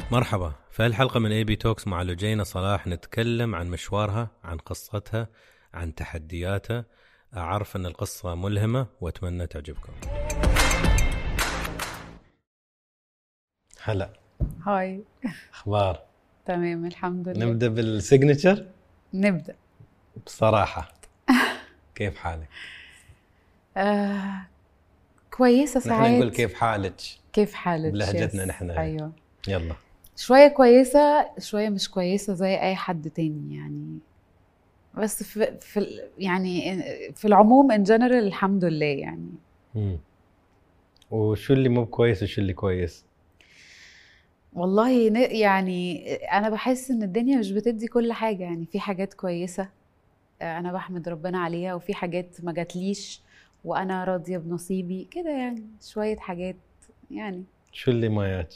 مرحبا في هالحلقة من اي بي توكس مع لجينة صلاح نتكلم عن مشوارها عن قصتها عن تحدياتها أعرف أن القصة ملهمة وأتمنى تعجبكم هلا هاي أخبار تمام الحمد لله نبدأ بالسيجنتشر نبدا بصراحة كيف حالك؟ آه كويسه نحن ساعات نقول كيف حالك كيف حالك بلهجتنا يس. نحن. ايوه يلا شويه كويسه شويه مش كويسه زي اي حد تاني يعني بس في, في ال- يعني في العموم ان جنرال الحمد لله يعني مم. وشو اللي مو كويس وشو اللي كويس؟ والله ن- يعني انا بحس ان الدنيا مش بتدي كل حاجه يعني في حاجات كويسه آه، انا بحمد ربنا عليها وفي حاجات ما جاتليش وانا راضيه بنصيبي كده يعني شويه حاجات يعني شو اللي ما ياك؟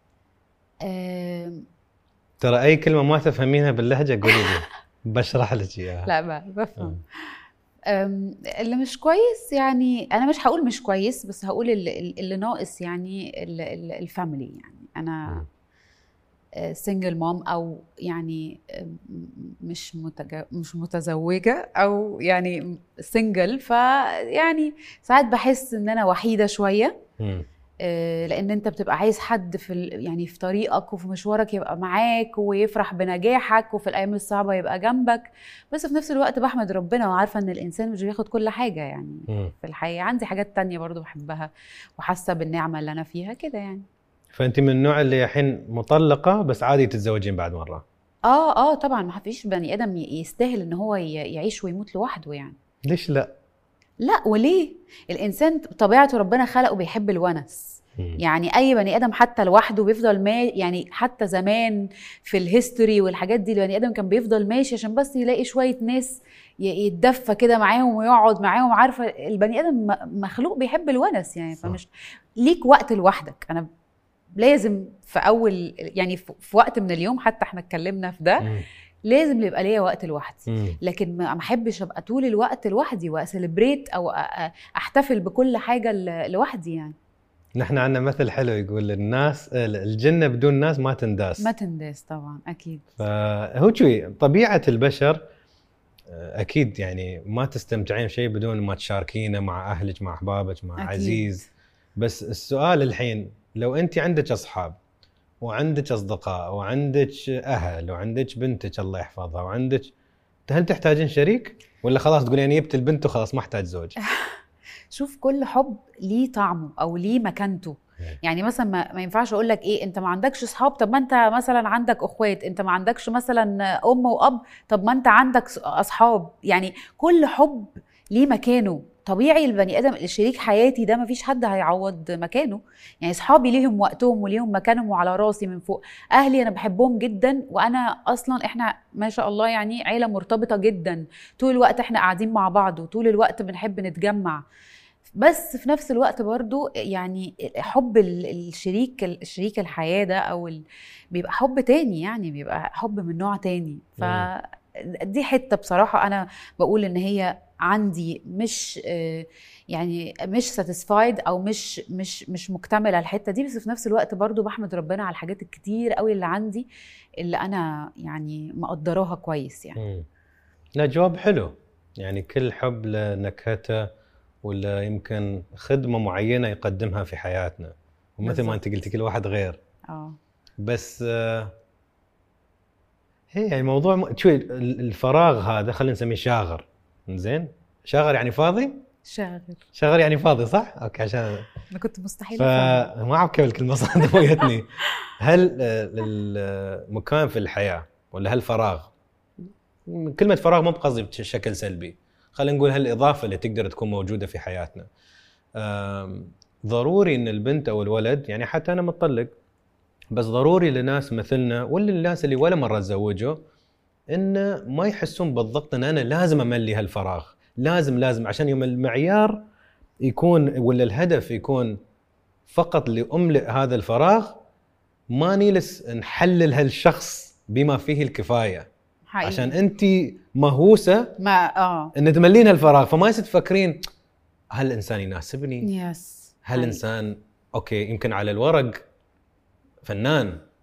آم، ترى أي كلمة ما تفهمينها باللهجة قولي لي بشرح لك إياها لا بقى بفهم آه. أم، اللي مش كويس يعني انا مش هقول مش كويس بس هقول اللي, اللي ناقص يعني ال- ال- الفاميلي يعني انا مم. سنجل مام او يعني أم، مش متج... مش متزوجه او يعني سنجل فيعني ساعات بحس ان انا وحيده شويه مم. آه، لان انت بتبقى عايز حد في ال- يعني في طريقك وفي مشوارك يبقى معاك ويفرح بنجاحك وفي الايام الصعبه يبقى جنبك بس في نفس الوقت بحمد ربنا وعارفه ان الانسان مش بياخد كل حاجه يعني مم. في الحياه عندي حاجات تانية برضو بحبها وحاسه بالنعمه اللي انا فيها كده يعني فانت من النوع اللي الحين مطلقه بس عادي تتزوجين بعد مره اه اه طبعا ما فيش بني ادم ي- يستاهل ان هو ي- يعيش ويموت لوحده يعني ليش لا؟ لا وليه الانسان طبيعته ربنا خلقه بيحب الونس مم. يعني اي بني ادم حتى لوحده بيفضل ما يعني حتى زمان في الهيستوري والحاجات دي البني ادم كان بيفضل ماشي عشان بس يلاقي شويه ناس ي- يتدفى كده معاهم ويقعد معاهم عارفه البني ادم م- مخلوق بيحب الونس يعني صح. فمش ليك وقت لوحدك انا لازم في اول يعني في في وقت من اليوم حتى احنا اتكلمنا في ده مم. لازم يبقى ليا وقت لوحدي مم. لكن ما ما احبش ابقى طول الوقت لوحدي واسليبريت او أ- أ- احتفل بكل حاجه ل- لوحدي يعني نحن عندنا مثل حلو يقول الناس الجنه بدون ناس ما تنداس ما تنداس طبعا اكيد فهو شوي طبيعه البشر آه، اكيد يعني ما تستمتعين بشيء بدون ما تشاركينه مع اهلك مع احبابك مع أكيد. عزيز بس السؤال الحين لو انت عندك اصحاب وعندك اصدقاء وعندك اهل وعندك بنتك الله يحفظها وعندك هل تحتاجين شريك ولا خلاص تقولين يعني جبت البنت وخلاص ما احتاج زوج؟ شوف كل حب ليه طعمه او ليه مكانته إيه. يعني مثلا ما, ما ينفعش اقول لك ايه انت ما عندكش اصحاب طب ما انت مثلا عندك اخوات انت ما عندكش مثلا ام واب طب ما انت عندك ص- اصحاب يعني كل حب ليه مكانه طبيعي البني ادم الشريك حياتي ده ما فيش حد هيعوض مكانه يعني اصحابي ليهم وقتهم وليهم مكانهم وعلى راسي من فوق اهلي انا بحبهم جدا وانا اصلا احنا ما شاء الله يعني عيله مرتبطه جدا طول الوقت احنا قاعدين مع بعض وطول الوقت بنحب نتجمع بس في نفس الوقت برضو يعني حب ال- الشريك الشريك الحياة ده أو ال... بيبقى حب تاني يعني بيبقى حب من نوع تاني ف دي حتة بصراحة أنا بقول إن هي عندي مش آه، يعني مش ساتيسفايد أو مش مش مش مكتملة الحتة دي بس في نفس الوقت برضو بحمد ربنا على الحاجات الكتير قوي اللي عندي اللي أنا يعني مقدراها كويس يعني مم. لا جواب حلو يعني كل حب له نكهته ولا يمكن خدمه معينه يقدمها في حياتنا ومثل ما بالضبط. انت قلتي كل واحد غير اه بس آه، هي يعني موضوع م... شوي ال- الفراغ هذا خلينا نسميه شاغر زين شاغر يعني فاضي شاغل شاغر يعني فاضي صح اوكي عشان أنا كنت مستحيل أفهم. فما اعرف كيف الكلمه صادمتني هل آه، المكان في الحياه ولا هل فراغ كلمه فراغ مو بقصدي بشكل سلبي خلينا نقول هالاضافه اللي تقدر تكون موجوده في حياتنا آم، ضروري ان البنت او الولد يعني حتى انا متطلق بس ضروري لناس مثلنا ولا الناس اللي ولا مره تزوجوا انه ما يحسون بالضغط ان انا لازم املي هالفراغ لازم لازم عشان يوم المعيار يكون ولا الهدف يكون فقط لاملئ هذا الفراغ ما نجلس نحلل هالشخص بما فيه الكفايه حقيقي. عشان انت مهووسه ما اه ان تملين هالفراغ فما يصير تفكرين هل الانسان يناسبني؟ يس هل الانسان اوكي يمكن على الورق فنان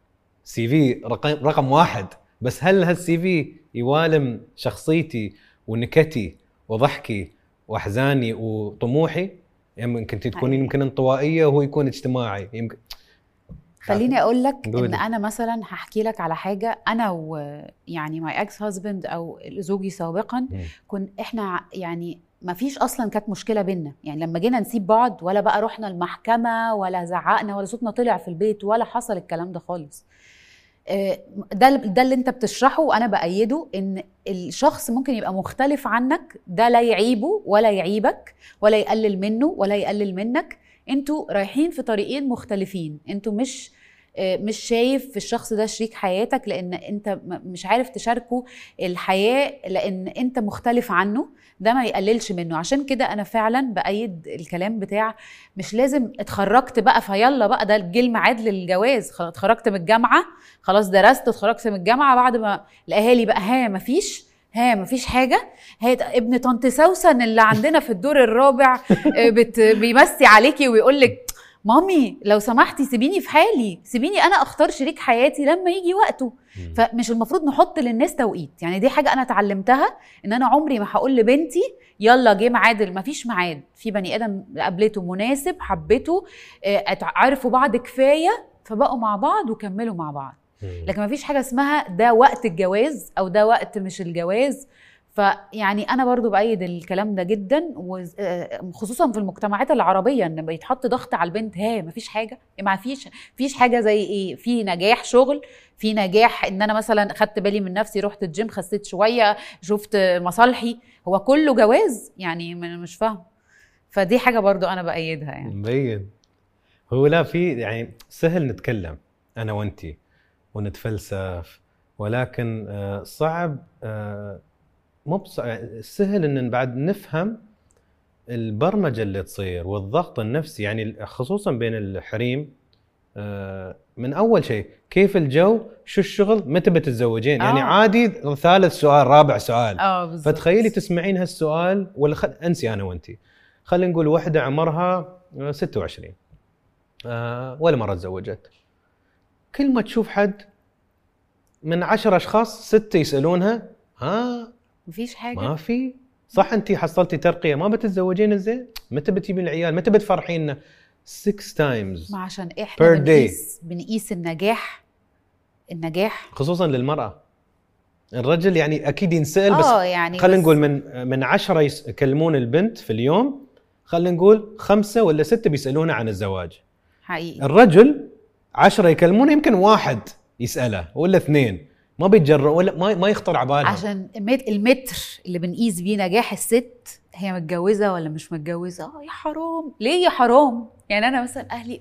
سي في رقم رقم واحد بس هل هالسي في يوالم شخصيتي ونكتي وضحكي واحزاني وطموحي يمكن تكونين يمكن انطوائيه وهو يكون اجتماعي يمكن خليني اقول لك قولي. ان انا مثلا هحكي لك على حاجه انا ويعني ماي اكس هازبند او زوجي سابقا مم. كن احنا يعني ما فيش اصلا كانت مشكله بينا يعني لما جينا نسيب بعض ولا بقى رحنا المحكمه ولا زعقنا ولا صوتنا طلع في البيت ولا حصل الكلام ده خالص آه، ده ده اللي انت بتشرحه وانا بايده ان الشخص ممكن يبقى مختلف عنك ده لا يعيبه ولا يعيبك ولا يقلل منه ولا يقلل منك انتوا رايحين في طريقين مختلفين انتوا مش آه، مش شايف في الشخص ده شريك حياتك لان انت م- مش عارف تشاركه الحياه لان انت مختلف عنه ده ما يقللش منه عشان كده انا فعلا بايد الكلام بتاع مش لازم اتخرجت بقى فيلا بقى ده جه الميعاد للجواز خلاص اتخرجت من الجامعه خلاص درست اتخرجت من الجامعه بعد ما الاهالي بقى ها مفيش ها مفيش حاجه هي ابن طنط سوسن اللي عندنا في الدور الرابع آه، بت بيمسي عليكي ويقول لك مامي لو سمحتي سيبيني في حالي سيبيني انا اختار شريك حياتي لما يجي وقته مم. فمش المفروض نحط للناس توقيت يعني دي حاجه انا اتعلمتها ان انا عمري ما هقول لبنتي يلا جه ميعاد ما فيش ميعاد في بني ادم قابلته مناسب حبته آه، ات- عرفوا بعض كفايه فبقوا مع بعض وكملوا مع بعض مم. لكن ما فيش حاجه اسمها ده وقت الجواز او ده وقت مش الجواز فيعني انا برضو بايد الكلام ده جدا وخصوصا في المجتمعات العربيه ان بيتحط ضغط على البنت ها ما فيش حاجه ما فيش فيش حاجه زي ايه في نجاح شغل في نجاح ان انا مثلا خدت بالي من نفسي رحت الجيم خسيت شويه شفت مصالحي هو كله جواز يعني م- مش فاهم فدي حاجه برضو انا بايدها يعني مبين هو لا في يعني سهل نتكلم انا وانتي ونتفلسف ولكن آه، صعب آه، مو بص- يعني سهل ان بعد نفهم البرمجه اللي تصير والضغط النفسي يعني خصوصا بين الحريم آه، من اول شيء كيف الجو شو الشغل متى بتتزوجين يعني آه. عادي ثالث سؤال رابع سؤال اه بالظبط فتخيلي تسمعين هالسؤال ولا خل... انسي انا وانتي خلينا نقول واحده عمرها آه، 26 آه ولا مره تزوجت كل ما تشوف حد من عشر اشخاص سته يسالونها ها مفيش حاجه ما في صح انت حصلتي ترقيه ما بتتزوجين زين متى بتجيبين العيال متى بتفرحينا 6 تايمز ما عشان احنا Per day. بنقيس بنقيس النجاح النجاح خصوصا للمراه الرجل يعني اكيد ينسال بس اه يعني خلينا بس- نقول من من عشرة يس- يكلمون البنت في اليوم خلينا نقول خمسة ولا ستة بيسألونها عن الزواج حقيقي الرجل عشرة يكلمونه يمكن واحد يسأله ولا اثنين ما بيتجرأ ولا ما ما يخطر على بالهم عشان المت- المتر اللي بنقيس بيه نجاح الست هي متجوزه ولا مش متجوزه اه يا حرام ليه يا حرام يعني انا مثلا اهلي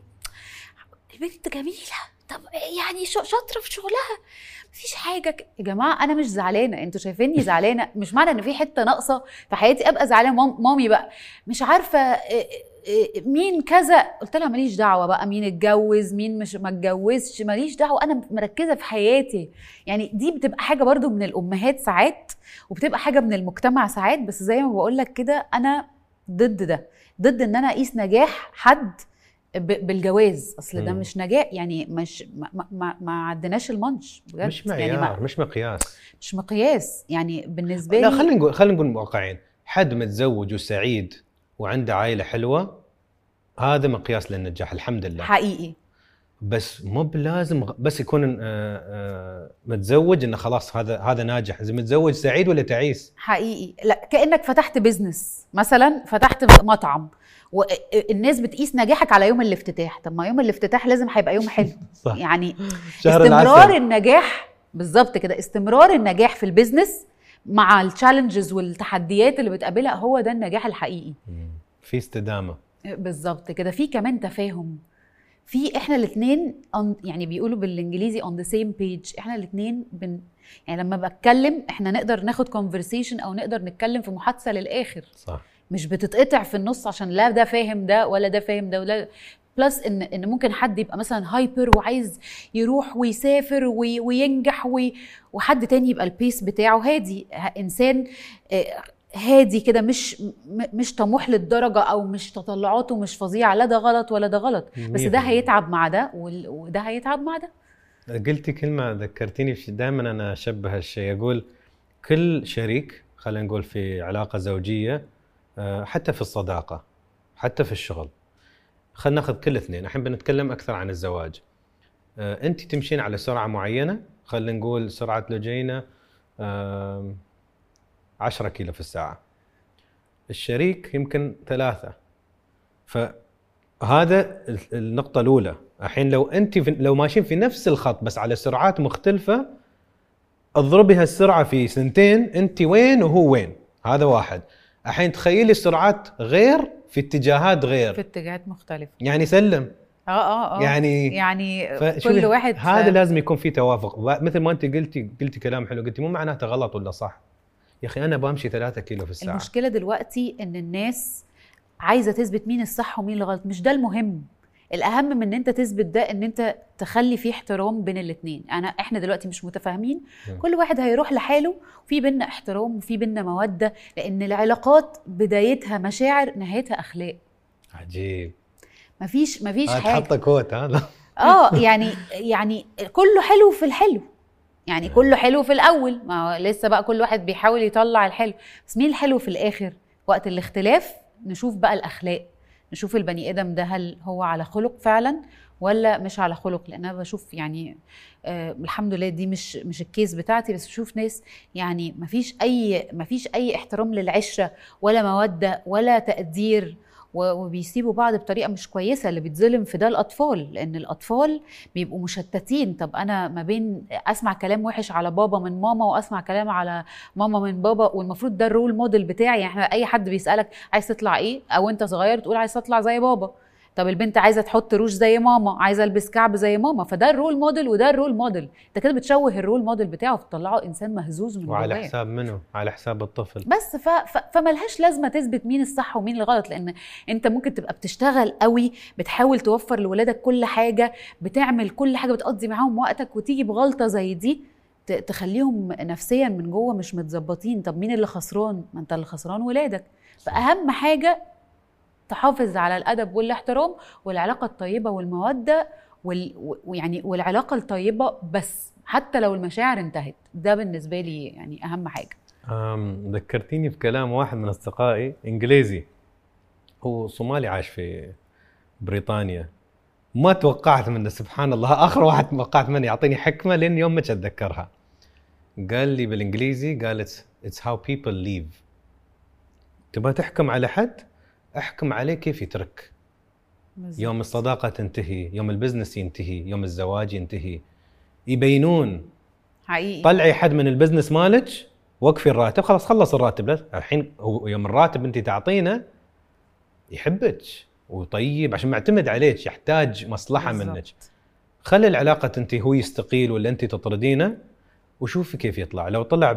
البنت جميله طب يعني شو- شاطره في شغلها مفيش حاجه ك- يا جماعه انا مش زعلانه انتوا شايفيني زعلانه مش معنى ان في حته ناقصه في حياتي ابقى زعلانه مام مامي بقى مش عارفه إيه إيه مين كذا قلت لها ماليش دعوه بقى مين اتجوز مين مش ما اتجوزش ماليش دعوه انا مركزه في حياتي يعني دي بتبقى حاجه برضو من الامهات ساعات وبتبقى حاجه من المجتمع ساعات بس زي ما بقول لك كده انا ضد ده ضد ان انا اقيس نجاح حد ب- بالجواز اصل ده مم. مش نجاح يعني مش ما, ما- ما, ما عدناش المانش بجد مش يعني معيار ما مش مقياس مش مقياس يعني بالنسبه لا لي خلينا نقول خلينا نقول واقعين حد متزوج وسعيد وعنده عائلة حلوة هذا مقياس للنجاح الحمد لله حقيقي بس مو بلازم غ- بس يكون آه، آه، متزوج انه خلاص هذا هذا ناجح اذا متزوج سعيد ولا تعيس حقيقي لا كانك فتحت بزنس مثلا فتحت مطعم والناس بتقيس نجاحك على يوم الافتتاح طب ما يوم الافتتاح لازم هيبقى يوم حلو صح يعني شهر استمرار العسل النجاح بالظبط كده استمرار النجاح في البيزنس مع التشالنجز والتحديات اللي بتقابلها هو ده النجاح الحقيقي مم. في استدامه بالظبط كده في كمان تفاهم في احنا الاثنين يعني بيقولوا بالانجليزي on the same page احنا الاثنين بن يعني لما بتكلم احنا نقدر ناخد conversation او نقدر نتكلم في محادثه للاخر صح مش بتتقطع في النص عشان لا ده فاهم ده ولا ده فاهم ده ولا بلس ان ان ممكن حد يبقى مثلا هايبر وعايز يروح ويسافر وي وينجح وي وحد تاني يبقى البيس بتاعه هادي ه- انسان آه، هادي كده مش م- مش طموح للدرجه او مش تطلعاته مش فظيعه لا ده غلط ولا ده غلط بس مية ده بالمية. هيتعب مع ده وال- وده هيتعب مع ده قلتي كلمه ذكرتيني في دائما انا اشبه هالشيء اقول كل شريك خلينا نقول في علاقه زوجيه آه، حتى في الصداقه حتى في الشغل خلينا ناخذ كل اثنين الحين بنتكلم اكثر عن الزواج آه، انت تمشين على سرعه معينه خلينا نقول سرعه لجينا 10 كيلو في الساعه الشريك يمكن ثلاثه فهذا النقطه الاولى الحين لو انت لو ماشيين في نفس الخط بس على سرعات مختلفه اضربي هالسرعه في سنتين انت وين وهو وين هذا واحد الحين تخيلي السرعات غير في اتجاهات غير في اتجاهات مختلفه يعني سلم اه اه اه يعني يعني فشوفي، كل واحد هذا لازم يكون في توافق مثل ما انت قلتي قلتي كلام حلو قلتي مو معناته غلط ولا صح يا اخي انا بمشي ثلاثة كيلو في الساعه المشكله دلوقتي ان الناس عايزه تثبت مين الصح ومين الغلط مش ده المهم الاهم من ان انت تثبت ده ان انت تخلي فيه احترام بين الاثنين انا احنا دلوقتي مش متفاهمين مم. كل واحد هيروح لحاله وفي بينا احترام وفي بينا موده لان العلاقات بدايتها مشاعر نهايتها اخلاق عجيب مفيش مفيش هذا حاجه تحط كوت هذا اه يعني يعني كله حلو في الحلو يعني كله حلو في الاول ما هو لسه بقى كل واحد بيحاول يطلع الحلو بس مين الحلو في الاخر وقت الاختلاف نشوف بقى الاخلاق نشوف البني ادم ده هل هو على خلق فعلا ولا مش على خلق لان انا بشوف يعني آه الحمد لله دي مش مش الكيس بتاعتي بس بشوف ناس يعني مفيش اي مفيش اي احترام للعشره ولا موده ولا تقدير و- وبيسيبوا بعض بطريقه مش كويسه اللي بيتظلم في ده الاطفال لان الاطفال بيبقوا مشتتين طب انا ما بين اسمع كلام وحش على بابا من ماما واسمع كلام على ماما من بابا والمفروض ده الرول موديل بتاعي يعني احنا اي حد بيسالك عايز تطلع ايه او انت صغير تقول عايز تطلع زي بابا طب البنت عايزه تحط روج زي ماما عايزه البس كعب زي ماما فده الرول موديل وده الرول موديل انت كده بتشوه الرول موديل بتاعه فتطلعه انسان مهزوز من وعلى جواه حساب منه على حساب الطفل بس ف... ف... فملهاش لازمه تثبت مين الصح ومين الغلط لان انت ممكن تبقى بتشتغل قوي بتحاول توفر لولادك كل حاجه بتعمل كل حاجه بتقضي معاهم وقتك وتيجي بغلطه زي دي ت- تخليهم نفسيا من جوه مش متظبطين طب مين اللي خسران ما انت اللي خسران ولادك فاهم حاجه تحافظ على الادب والاحترام والعلاقه الطيبه والموده وال... ويعني والعلاقه الطيبه بس حتى لو المشاعر انتهت ده بالنسبه لي يعني اهم حاجه أم ذكرتيني بكلام واحد من اصدقائي انجليزي هو صومالي عاش في بريطانيا ما توقعت منه سبحان الله اخر واحد توقعت منه يعطيني حكمه لين يوم ما اتذكرها قال لي بالانجليزي قال اتس هاو بيبل ليف تبغى تحكم على حد احكم عليه كيف يترك يوم الصداقه تنتهي يوم البزنس ينتهي يوم الزواج ينتهي يبينون حقيقي طلعي حد من البزنس مالك وقفي الراتب خلاص خلص الراتب لا الحين هو يوم الراتب انت تعطينه يحبك وطيب عشان معتمد عليك يحتاج مصلحه بالظبط. منك خلي العلاقه تنتهي هو يستقيل ولا انت تطردينه وشوفي كيف يطلع لو طلع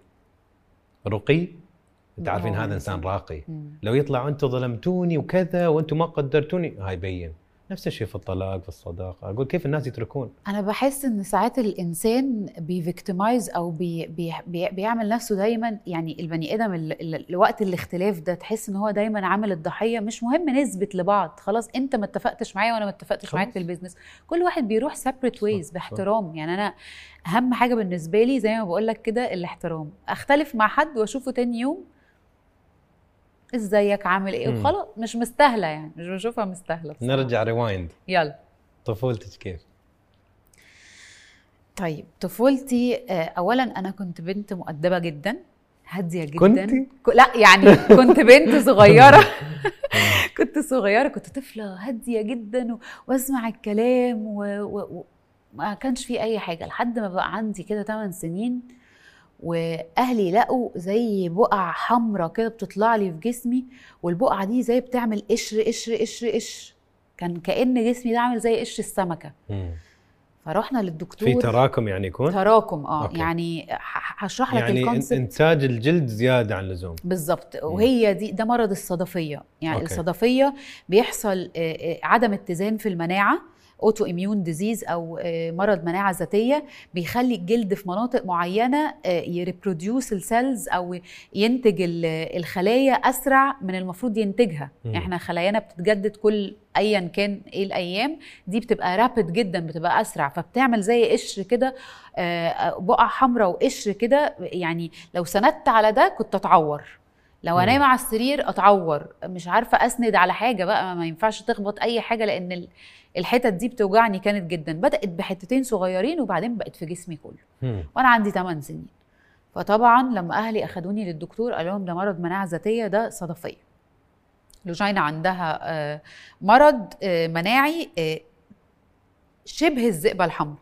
برقي تعرفين هو هذا انسان راقي مم. لو يطلع انتم ظلمتوني وكذا وانتم ما قدرتوني هاي يبين نفس الشيء في الطلاق في الصداقه اقول كيف الناس يتركون انا بحس ان ساعات الانسان بيفيكتمايز او بي بي بي بيعمل نفسه دايما يعني البني ادم ال- ال- وقت الاختلاف ده تحس ان هو دايما عامل الضحيه مش مهم نثبت لبعض خلاص انت ما اتفقتش معايا وانا ما اتفقتش معاك خلاص. في البيزنس كل واحد بيروح سيبريت صح، ويز صح. باحترام يعني انا اهم حاجه بالنسبه لي زي ما بقول لك كده الاحترام اختلف مع حد واشوفه تاني يوم ازيك عامل ايه مم. وخلاص مش مستاهله يعني مش بشوفها مستاهله بصراحة. نرجع ريوايند يلا طفولتك كيف؟ طيب طفولتي آه، اولا انا كنت بنت مؤدبه جدا هاديه جدا كنتي؟ ك- لا يعني كنت بنت صغيره كنت صغيره كنت طفله هاديه جدا و- واسمع الكلام و- و- وما كانش في اي حاجه لحد ما بقى عندي كده 8 سنين واهلي لقوا زي بقع حمراء كده بتطلع لي في جسمي والبقعه دي زي بتعمل قشر قشر قشر قشر كان كان جسمي ده عامل زي قشر السمكه مم. فرحنا للدكتور في تراكم يعني يكون؟ تراكم اه أوكي. يعني ح- هشرح لك يعني إن- الكونسبت انتاج الجلد زياده عن اللزوم بالظبط وهي دي ده مرض الصدفيه يعني أوكي. أوكي. الصدفيه بيحصل آه، آه، عدم اتزان في المناعه اوتو اميون ديزيز او آه، مرض مناعه ذاتيه بيخلي الجلد في مناطق معينه يريبروديوس السيلز او ينتج ال- الخلايا اسرع من المفروض ينتجها مم. احنا خلايانا بتتجدد كل ايا كان ايه الايام دي بتبقى رابid جدا بتبقى اسرع فبتعمل زي قشر كده آه، بقع حمراء وقشر كده يعني لو سندت على ده كنت اتعور لو مم. انام على السرير اتعور مش عارفه اسند على حاجه بقى ما ينفعش تخبط اي حاجه لان ال- الحتت دي بتوجعني كانت جدا بدات بحتتين صغيرين وبعدين بقت في جسمي كله مم. وانا عندي 8 سنين فطبعا لما اهلي اخدوني للدكتور قال لهم ده مرض مناعه ذاتيه ده صدفيه لوجينا عندها آه، مرض آه، مناعي آه، شبه الذئبه الحمراء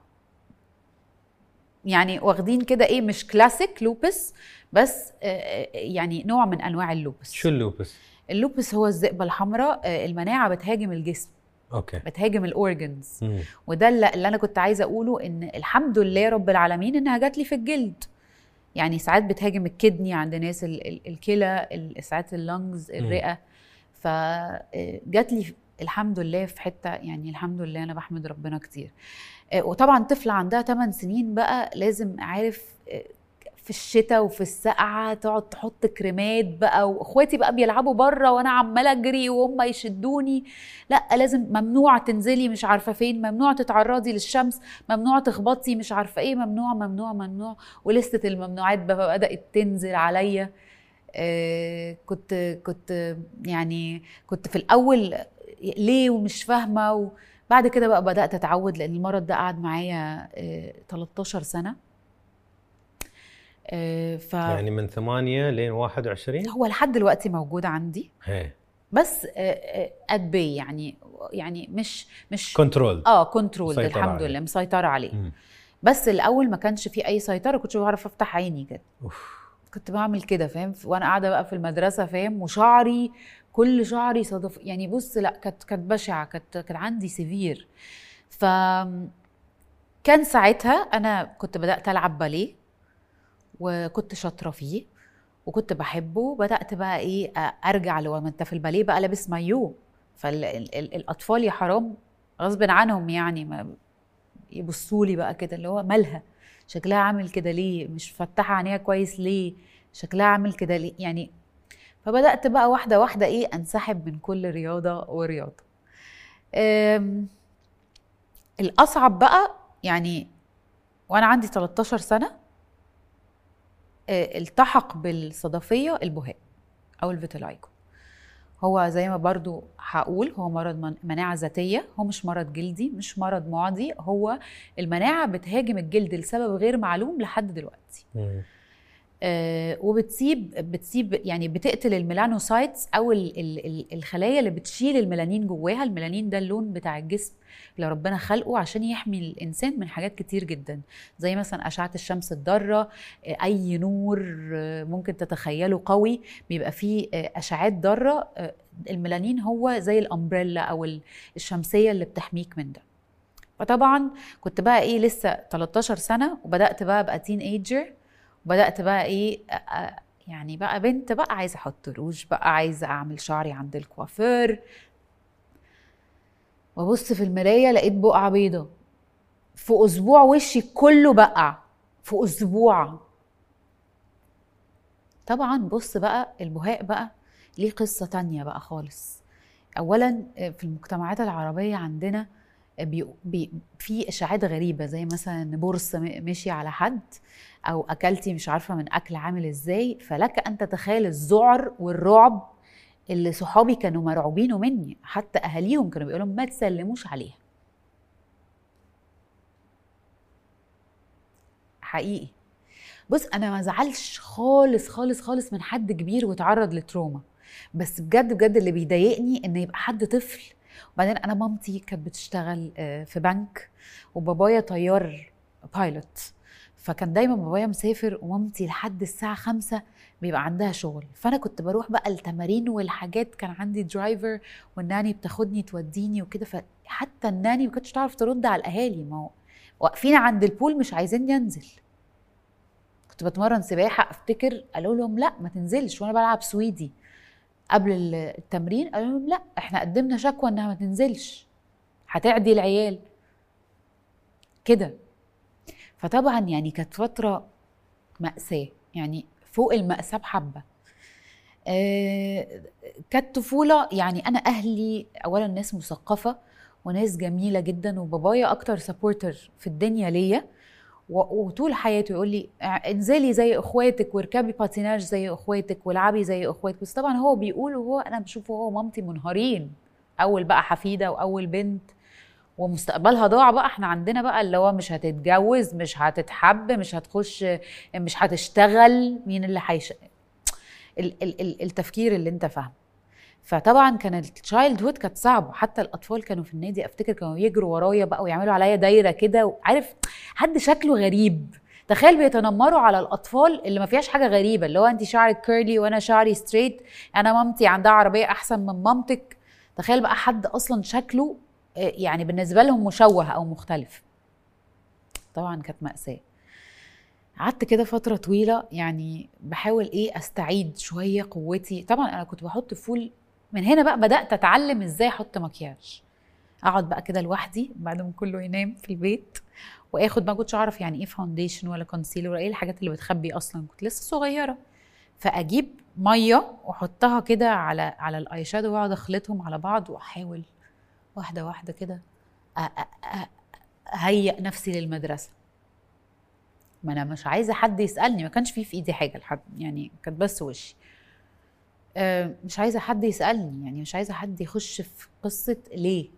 يعني واخدين كده ايه مش كلاسيك لوبس بس آه، آه، يعني نوع من انواع اللوبس شو اللوبس؟ اللوبس هو الذئبه الحمراء آه، المناعه بتهاجم الجسم اوكي بتهاجم الاورجنز مم. وده اللي اللي انا كنت عايزه اقوله ان الحمد لله رب العالمين انها جات لي في الجلد يعني ساعات بتهاجم الكدني عند ناس ال- ال- الكلى ال- ساعات اللنجز الرئه فجات لي الحمد لله في حته يعني الحمد لله انا بحمد ربنا كتير آه، وطبعا طفله عندها 8 سنين بقى لازم عارف آه، في الشتاء وفي السقعه تقعد تحط كريمات بقى واخواتي بقى بيلعبوا بره وانا عماله اجري وهم يشدوني لا لازم ممنوع تنزلي مش عارفه فين ممنوع تتعرضي للشمس ممنوع تخبطي مش عارفه ايه ممنوع ممنوع ممنوع ولستة الممنوعات بقى بدات تنزل عليا آه كنت كنت يعني كنت في الاول ليه ومش فاهمه وبعد كده بقى بدات اتعود لان المرض ده قعد معايا آه 13 سنه آه ف يعني من ثمانية لين 21 هو لحد دلوقتي موجود عندي هي بس اد بي يعني يعني مش مش كنترول اه كنترول مسيطرة الحمد عليه. لله مسيطره عليه بس الاول ما كانش في اي سيطره كنتش بعرف افتح عيني كده كنت بعمل كده فاهم وانا قاعده بقى في المدرسه فاهم وشعري كل شعري صدف يعني بص لا كانت كانت بشعه كانت كان عندي سيفير ف كان ساعتها انا كنت بدات العب باليه وكنت شاطره فيه وكنت بحبه بدات بقى ايه ارجع لو ما انت في الباليه بقى لابس مايو فالاطفال يا حرام غصب عنهم يعني ما يبصوا لي بقى كده اللي هو مالها شكلها عامل كده ليه مش فتحه عينيها كويس ليه شكلها عامل كده ليه يعني فبدات بقى واحده واحده ايه انسحب من كل رياضه ورياضه أم، الاصعب بقى يعني وانا عندي 13 سنه آه، التحق بالصدفيه البهاء او الفيتيلايجو هو زي ما برضو هقول هو مرض من- مناعة ذاتية هو مش مرض جلدي مش مرض معدي هو المناعة بتهاجم الجلد لسبب غير معلوم لحد دلوقتي مم. آه، وبتسيب بتسيب يعني بتقتل الميلانوسايتس او ال- ال- ال- الخلايا اللي بتشيل الميلانين جواها الميلانين ده اللون بتاع الجسم اللي ربنا خلقه عشان يحمي الانسان من حاجات كتير جدا زي مثلا اشعه الشمس الضاره آه، اي نور آه، ممكن تتخيله قوي بيبقى فيه آه، اشعات ضاره آه، الميلانين هو زي الامبريلا او ال- الشمسيه اللي بتحميك من ده فطبعا كنت بقى ايه لسه 13 سنه وبدات بقى ابقى تين ايجر وبدات بقى ايه أ- أ- يعني بقى بنت بقى عايزه احط روج بقى عايزه اعمل شعري عند الكوافير وابص في المرايه لقيت بقعه بيضه في اسبوع وشي كله بقع في اسبوع طبعا بص بقى البهاء بقى ليه قصه تانية بقى خالص اولا في المجتمعات العربيه عندنا بي بي في اشاعات غريبه زي مثلا ان برص م- مشي على حد او اكلتي مش عارفه من اكل عامل ازاي فلك ان تتخيل الذعر والرعب اللي صحابي كانوا مرعوبينه مني حتى اهاليهم كانوا بيقولوا ما تسلموش عليها حقيقي بص انا ما زعلش خالص خالص خالص من حد كبير وتعرض لتروما بس بجد بجد اللي بيضايقني ان يبقى حد طفل وبعدين انا مامتي كانت بتشتغل آه، في بنك وبابايا طيار بايلوت فكان دايما بابايا مسافر ومامتي لحد الساعة خمسة بيبقى عندها شغل فأنا كنت بروح بقى التمارين والحاجات كان عندي درايفر والناني بتاخدني توديني وكده فحتى الناني ما كانتش تعرف ترد على الأهالي ما هو واقفين عند البول مش عايزيني أنزل كنت بتمرن سباحة أفتكر قالوا لهم لا ما تنزلش وأنا بلعب سويدي قبل ال- التمرين قالوا لهم لا احنا قدمنا شكوى انها ما تنزلش هتعدي العيال كده فطبعا يعني كانت فتره مأساة يعني فوق المأساة بحبة آه، كانت طفولة يعني أنا أهلي أولا ناس مثقفة وناس جميلة جدا وبابايا أكتر سبورتر في الدنيا ليا و- وطول حياته يقول لي انزلي زي اخواتك واركبي باتيناج زي اخواتك والعبي زي اخواتك بس طبعا هو بيقول وهو انا بشوفه هو ومامتي منهارين اول بقى حفيده واول بنت ومستقبلها ضاع بقى احنا عندنا بقى اللي هو مش هتتجوز مش هتتحب مش هتخش مش هتشتغل مين اللي هيش ال- ال- ال- التفكير اللي انت فاهمه فطبعا كان التشايلد هود كانت صعبه حتى الاطفال كانوا في النادي افتكر كانوا يجروا ورايا بقى ويعملوا عليا دايره كده عارف حد شكله غريب تخيل بيتنمروا على الاطفال اللي ما فيهاش حاجه غريبه اللي هو انت شعرك كيرلي وانا شعري ستريت انا مامتي عندها عربيه احسن من مامتك تخيل بقى حد اصلا شكله آه، يعني بالنسبه لهم مشوه او مختلف طبعا كانت ماساه قعدت كده فترة طويلة يعني بحاول ايه استعيد شوية قوتي طبعا انا كنت بحط فول من هنا بقى بدأت اتعلم ازاي احط مكياج اقعد بقى كده لوحدي بعد ما كله ينام في البيت واخد ما كنتش اعرف يعني ايه فاونديشن ولا كونسيلر ولا ايه الحاجات اللي بتخبي اصلا كنت لسه صغيرة فاجيب مية واحطها كده على على الاي شادو واقعد اخلطهم على بعض واحاول واحدة واحدة كده أ- أ- أ- اهيئ نفسي للمدرسة ما انا مش عايزه حد يسالني ما كانش في في ايدي حاجه لحد يعني كانت بس وشي آه، مش عايزه حد يسالني يعني مش عايزه حد يخش في قصه ليه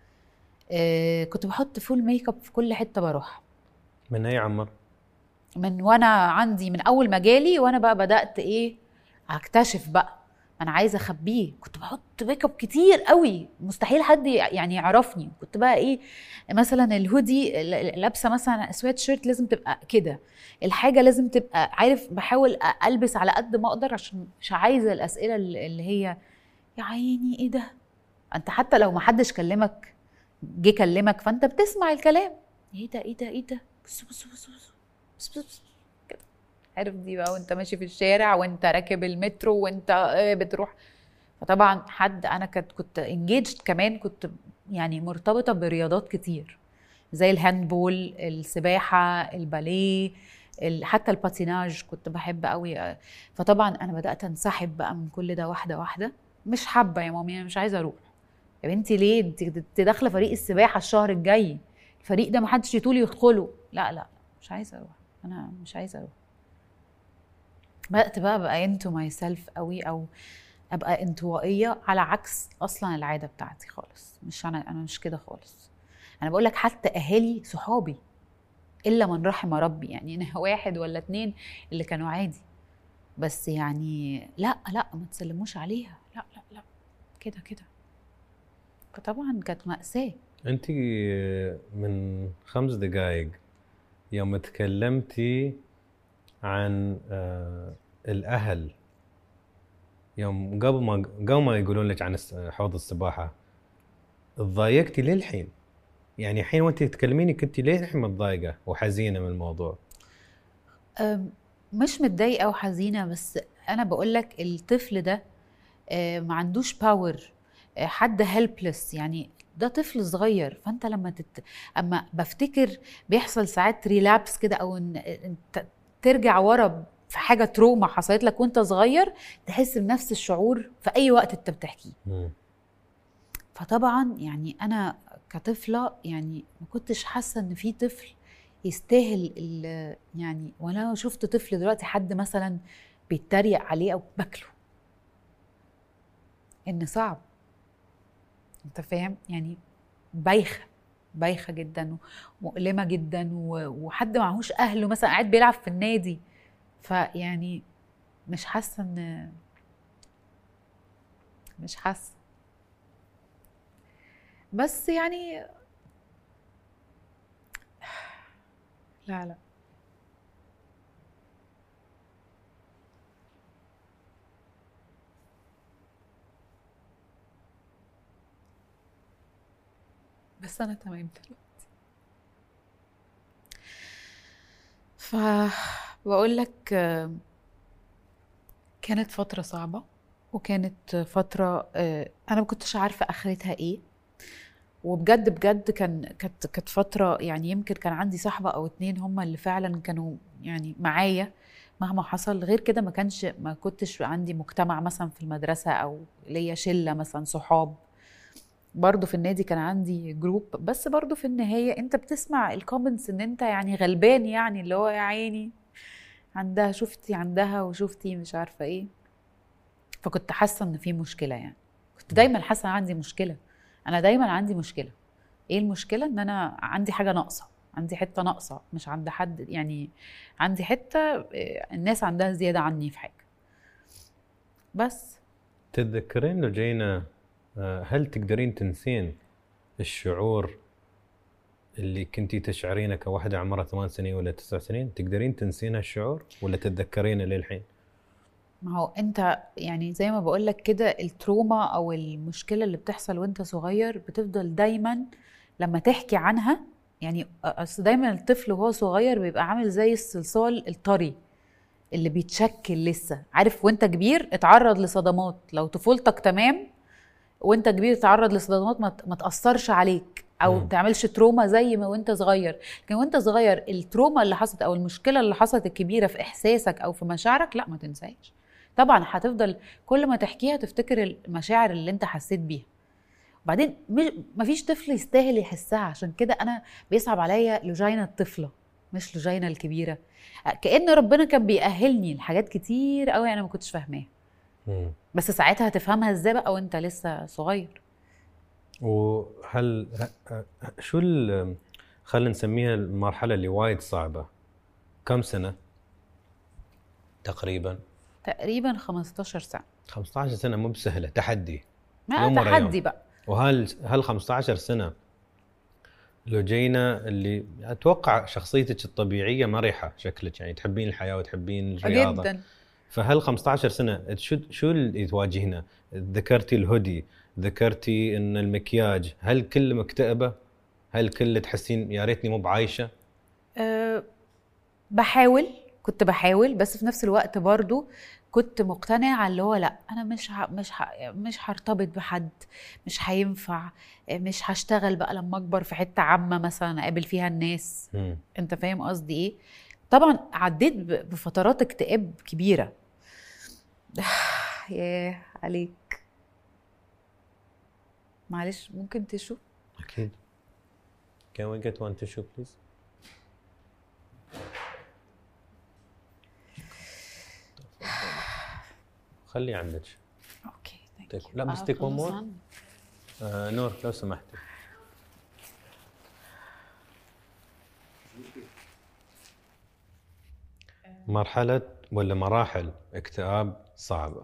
آه، كنت بحط فول ميك اب في كل حته بروح من اي عمر؟ من وانا عندي من اول ما جالي وانا بقى بدات ايه اكتشف بقى انا عايزه اخبيه كنت بحط ميك اب كتير قوي مستحيل حد يعني يعرفني كنت بقى ايه مثلا الهودي ل- لابسه مثلا سويت شيرت لازم تبقى كده الحاجه لازم تبقى عارف بحاول أ- البس على قد ما اقدر عشان مش عايزه الاسئله اللي اللي هي يا عيني ايه ده انت حتى لو ما حدش كلمك جه كلمك فانت بتسمع الكلام ايه ده ايه ده ايه ده بص بص بص بص بص بص بص. كده عارف دي بقى وانت ماشي في الشارع وانت راكب المترو وانت آه، بتروح فطبعا حد انا كنت كنت انجيجد كمان كنت يعني مرتبطه برياضات كتير زي الهاندبول السباحه الباليه ال- حتى الباتيناج كنت بحب قوي فطبعا انا بدات انسحب بقى من كل ده واحده واحده مش حابه يا مامي انا مش عايزه اروح يا بنتي ليه انت انت داخله فريق السباحه الشهر الجاي الفريق ده محدش يطول يدخله لا لا مش عايزه اروح انا مش عايزه اروح بدات بقى ابقى انتو ماي سيلف قوي او ابقى انطوائيه على عكس اصلا العاده بتاعتي خالص مش انا انا مش كده خالص انا بقول لك حتى اهالي صحابي الا من رحم ربي يعني انا واحد ولا اتنين اللي كانوا عادي بس يعني لا لا ما تسلموش عليها لا لا لا كده كده فطبعا كانت مأساة انت من خمس دقائق يوم تكلمتي عن آه، الاهل يوم قبل ما قبل ما يقولون لك عن الس- حوض السباحه تضايقتي للحين يعني الحين وانت تتكلميني كنت للحين متضايقه وحزينه من الموضوع أم، مش متضايقة وحزينة بس أنا بقول لك الطفل ده آه، ما عندوش باور حد هيلبلس يعني ده طفل صغير فانت لما تت... اما بفتكر بيحصل ساعات ريلابس كده او ان انت ترجع ورا في حاجه تروما حصلت لك وانت صغير تحس بنفس الشعور في اي وقت انت بتحكيه مم. فطبعا يعني انا كطفله يعني ما كنتش حاسه ان في طفل يستاهل ال- يعني ولا شفت طفل دلوقتي حد مثلا بيتريق عليه او باكله ان صعب انت فاهم يعني بايخه بايخه جدا ومؤلمه جدا و- وحد معهوش اهله مثلا قاعد بيلعب في النادي فيعني مش حاسه ان مش حاسه بس يعني لا لا بس انا تمام دلوقتي فبقول لك آه، كانت فترة صعبة وكانت فترة آه، أنا ما كنتش عارفة آخرتها إيه وبجد بجد كان كانت كانت فترة يعني يمكن كان عندي صاحبة أو اتنين هما اللي فعلا كانوا يعني معايا مهما حصل غير كده ما كانش ما كنتش عندي مجتمع مثلا في المدرسة أو ليا شلة مثلا صحاب برضه في النادي كان عندي جروب بس برضه في النهاية انت بتسمع الكومنتس ان انت يعني غلبان يعني اللي هو يا عيني عندها شفتي عندها وشفتي مش عارفة ايه فكنت حاسة ان في مشكلة يعني كنت دايما حاسة عندي مشكلة انا دايما عندي مشكلة ايه المشكلة ان انا عندي حاجة ناقصة عندي حتة ناقصة مش عند حد يعني عندي حتة آه، الناس عندها زيادة عني في حاجة بس تتذكرين لو جينا آه، هل تقدرين تنسين الشعور اللي كنتي تشعرينه كواحدة عمرها ثمان سنين ولا تسع سنين تقدرين تنسين هالشعور ولا تتذكرينه للحين؟ ما هو انت يعني زي ما بقول لك كده التروما او المشكله اللي بتحصل وانت صغير بتفضل دايما لما تحكي عنها يعني اصل دايما الطفل وهو صغير بيبقى عامل زي الصلصال الطري اللي بيتشكل لسه عارف وانت كبير اتعرض لصدمات لو طفولتك تمام وانت كبير تتعرض لصدمات ما تاثرش عليك او ما تعملش تروما زي ما وانت صغير لكن وانت صغير التروما اللي حصلت او المشكله اللي حصلت الكبيره في احساسك او في مشاعرك لا ما تنساهاش طبعا هتفضل كل ما تحكيها تفتكر المشاعر اللي انت حسيت بيها وبعدين مفيش طفل يستاهل يحسها عشان كده انا بيصعب عليا لوجينا الطفله مش لوجينا الكبيره كان ربنا كان بيأهلني لحاجات كتير قوي انا ما كنتش فاهماها بس ساعتها هتفهمها ازاي بقى وانت لسه صغير وهل شو خلينا نسميها المرحله اللي وايد صعبه كم سنه تقريبا تقريبا 15 سنه 15 سنه مو بسهله تحدي ما تحدي بقى وهل هل 15 سنه لو جينا اللي اتوقع شخصيتك الطبيعيه مرحه شكلك يعني تحبين الحياه وتحبين الرياضه جدا فهل 15 سنه شو شو اللي تواجهنا؟ ذكرتي الهودي، ذكرتي ان المكياج، هل كل مكتئبه؟ هل كل تحسين يا ريتني مو بعايشه؟ أه بحاول كنت بحاول بس في نفس الوقت برضو كنت مقتنعه اللي هو لا انا مش ه... مش ه... مش هرتبط بحد مش هينفع مش هشتغل بقى لما اكبر في حته عامه مثلا اقابل فيها الناس م. انت فاهم قصدي ايه طبعا عديت بفترات اكتئاب كبيره ياه عليك معلش ممكن تشو اكيد can we get one tissue please خلي عندك اوكي لا بس تيك ون مور نور لو سمحتي مرحلة ولا مراحل اكتئاب صعبة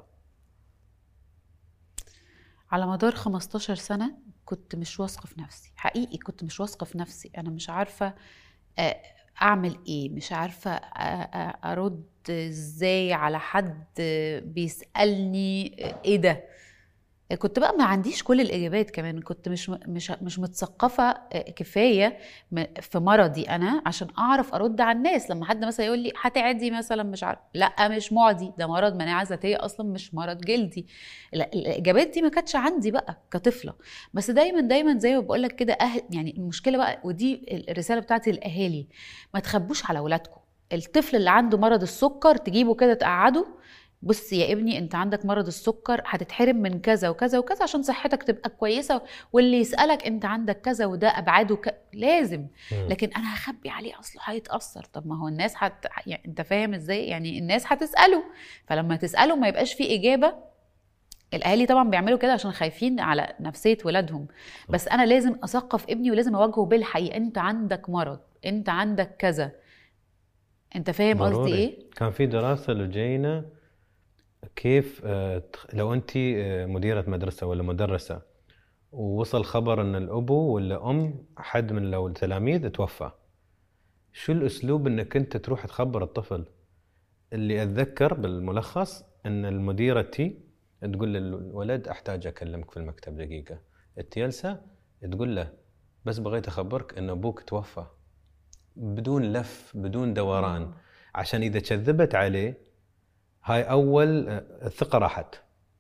على مدار 15 سنة كنت مش واثقة في نفسي حقيقي كنت مش واثقة في نفسي أنا مش عارفة آه، أعمل إيه مش عارفة أرد إزاي على حد بيسألني إيه ده كنت بقى ما عنديش كل الاجابات كمان كنت مش مش مش متثقفه آه، كفايه في مرضي انا عشان اعرف ارد على الناس لما حد مثلا يقول لي هتعدي مثلا مش عارف لا مش معدي ده مرض مناعه ذاتيه اصلا مش مرض جلدي الاجابات دي ما كانتش عندي بقى كطفله بس دايما دايما زي ما بقول لك كده أهل يعني المشكله بقى ودي الرساله بتاعتي للاهالي ما تخبوش على اولادكم الطفل اللي عنده مرض السكر تجيبه كده تقعده بص يا ابني انت عندك مرض السكر هتتحرم من كذا وكذا وكذا عشان صحتك تبقى كويسه واللي يسالك انت عندك كذا وده ابعاده ك... لازم لكن انا هخبي عليه اصله هيتاثر طب ما هو الناس هت... يعني انت فاهم ازاي يعني الناس هتساله فلما تساله ما يبقاش في اجابه الاهالي طبعا بيعملوا كده عشان خايفين على نفسيه ولادهم بس انا لازم اثقف ابني ولازم اواجهه بالحقيقه انت عندك مرض انت عندك كذا انت فاهم قصدي ايه كان في دراسه لجينا كيف آه، لو انت آه، مديره مدرسه ولا مدرسه ووصل خبر ان الابو ولا ام حد من لو التلاميذ توفى شو الاسلوب انك انت تروح تخبر الطفل اللي اتذكر بالملخص ان المديره تي تقول للولد احتاج اكلمك في المكتب دقيقه التيلسة تقول له بس بغيت اخبرك ان ابوك توفى بدون لف بدون دوران عشان اذا كذبت عليه هاي اول الثقه راحت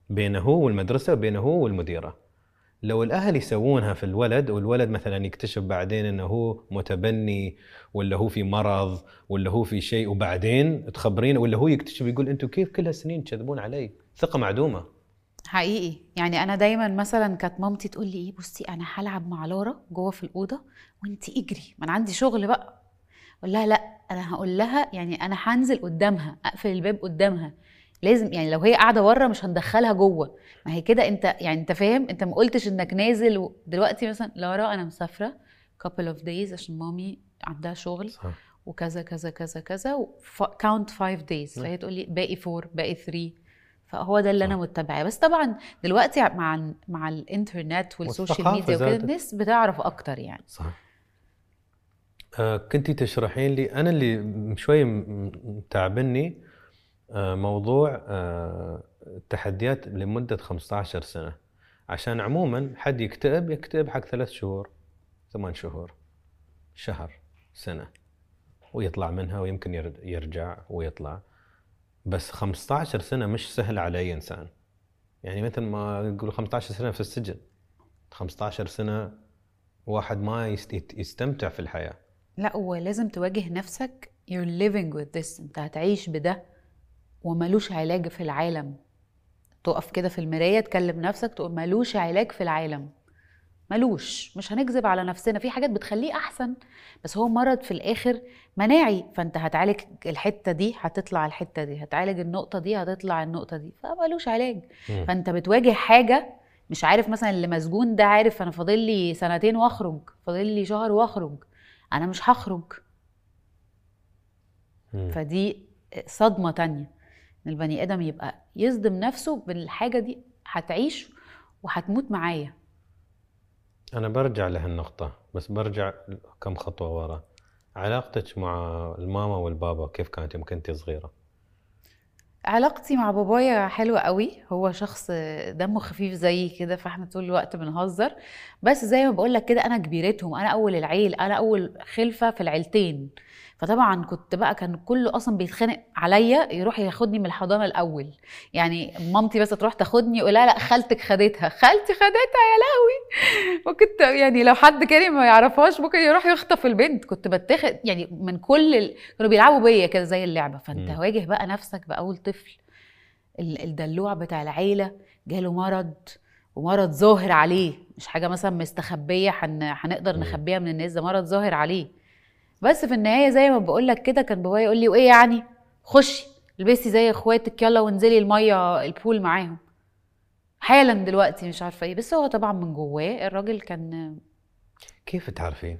بينه هو والمدرسه وبينه هو والمديره لو الاهل يسوونها في الولد والولد مثلا يكتشف بعدين انه هو متبني ولا هو في مرض ولا هو في شيء وبعدين تخبرينه ولا هو يكتشف يقول انتم كيف كل هالسنين تكذبون علي ثقه معدومه حقيقي يعني انا دايما مثلا كانت مامتي تقول لي ايه بصي انا هلعب مع لورا جوه في الاوضه وانت اجري ما انا عندي شغل بقى اقول لها لا انا هقول لها يعني انا هنزل قدامها اقفل الباب قدامها لازم يعني لو هي قاعده بره مش هندخلها جوه ما هي كده انت يعني انت فاهم انت ما قلتش انك نازل و... دلوقتي مثلا لورا انا مسافره couple of days عشان مامي عندها شغل صح وكذا كذا كذا كذا كاونت 5 دايز نعم. فهي تقول لي باقي 4 باقي 3 فهو ده اللي انا صح. متبعاه بس طبعا دلوقتي مع ال- مع الانترنت والسوشيال والثقافة ميديا وكده زادت. الناس بتعرف اكتر يعني صح آه كنتي تشرحين لي انا اللي م- شوي م- م- تعبني آه موضوع آه التحديات لمده 15 سنه عشان عموما حد يكتئب يكتئب حق ثلاث شهور ثمان شهور شهر سنه ويطلع منها ويمكن ير- يرجع ويطلع بس 15 سنه مش سهله على اي انسان يعني مثل ما يقول 15 سنه في السجن 15 سنه واحد ما يست- يستمتع في الحياه لا ولازم تواجه نفسك you're living with this انت هتعيش بده وملوش علاج في العالم تقف كده في المراية تكلم نفسك تقول ملوش علاج في العالم ملوش مش هنكذب على نفسنا في حاجات بتخليه احسن بس هو مرض في الاخر مناعي فانت هتعالج الحته دي هتطلع الحته دي هتعالج النقطه دي هتطلع النقطه دي فملوش علاج مم. فانت بتواجه حاجه مش عارف مثلا اللي مسجون ده عارف انا فاضل لي سنتين واخرج فاضل لي شهر واخرج انا مش هخرج مم. فدي صدمه تانية ان البني ادم يبقى يصدم نفسه بالحاجه دي هتعيش وهتموت معايا أنا برجع لهالنقطة بس برجع كم خطوة ورا علاقتك مع الماما والبابا كيف كانت يوم كنتي صغيرة؟ علاقتي مع بابايا حلوة قوي هو شخص دمه خفيف زي كده فاحنا طول الوقت بنهزر بس زي ما بقولك كده انا كبيرتهم انا اول العيل انا اول خلفة في العيلتين فطبعا كنت بقى كان كله اصلا بيتخانق عليا يروح ياخدني من الحضانه الاول يعني مامتي بس تروح تاخدني يقول لا لا خالتك خدتها خالتي خدتها يا لهوي وكنت يعني لو حد كان ما يعرفهاش ممكن يروح يخطف البنت كنت بتاخد يعني من كل ال... كانوا بيلعبوا بيا كده زي اللعبه فانت مم. واجه بقى نفسك باول طفل ال- الدلوع بتاع العيله جاله مرض ومرض ظاهر عليه مش حاجه مثلا مستخبيه حن... هنقدر مم. نخبيها من الناس ده مرض ظاهر عليه بس في النهايه زي ما بقول لك كده كان بابايا يقول لي وايه يعني خشي البسي زي اخواتك يلا وانزلي الميه البول معاهم حالا دلوقتي مش عارفه ايه بس هو طبعا من جواه الراجل كان كيف تعرفين؟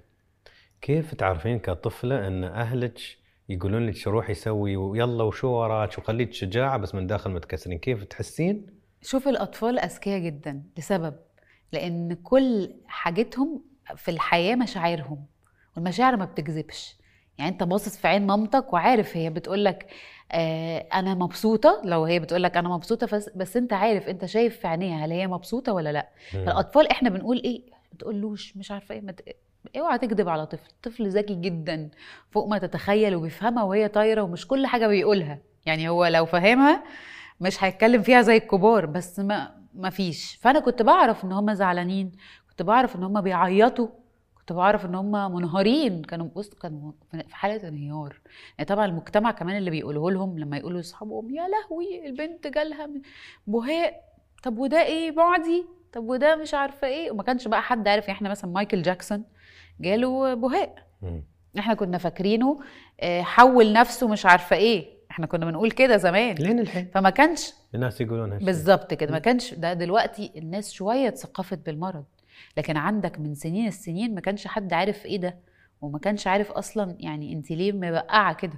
كيف تعرفين كطفلة أن أهلك يقولون لك شو روحي سوي ويلا وشو وراك وخليك شجاعة بس من داخل متكسرين كيف تحسين؟ شوف الأطفال أذكياء جدا لسبب لأن كل حاجتهم في الحياة مشاعرهم والمشاعر ما بتكذبش يعني أنت باصص في عين مامتك وعارف هي بتقولك آه أنا مبسوطة لو هي بتقولك أنا مبسوطة بس, بس أنت عارف أنت شايف في عينيها هل هي مبسوطة ولا لأ مم. فالأطفال إحنا بنقول إيه ما تقولوش مش عارفة إيه ما ت... اوعى تكذب على طفل طفل ذكي جدا فوق ما تتخيل وبيفهمها وهي طايرة ومش كل حاجة بيقولها يعني هو لو فاهمها مش هيتكلم فيها زي الكبار بس ما ما فيش فانا كنت بعرف ان هم زعلانين كنت بعرف ان هم بيعيطوا كنت بعرف ان هم منهارين كانوا بص كانوا في حاله انهيار يعني طبعا المجتمع كمان اللي بيقوله لهم لما يقولوا لاصحابهم يا لهوي البنت جالها بهاء طب وده ايه بعدي طب وده مش عارفه ايه وما كانش بقى حد عارف يعني احنا مثلا مايكل جاكسون جاله بهاء مم. احنا كنا فاكرينه آه، حول نفسه مش عارفه ايه احنا كنا بنقول كده زمان لين الحين فما كانش الناس يقولون هالشيء. بالظبط كده ما كانش ده دلوقتي الناس شويه اتثقفت بالمرض لكن عندك من سنين السنين ما كانش حد عارف ايه ده وما كانش عارف اصلا يعني انت ليه مبقعه كده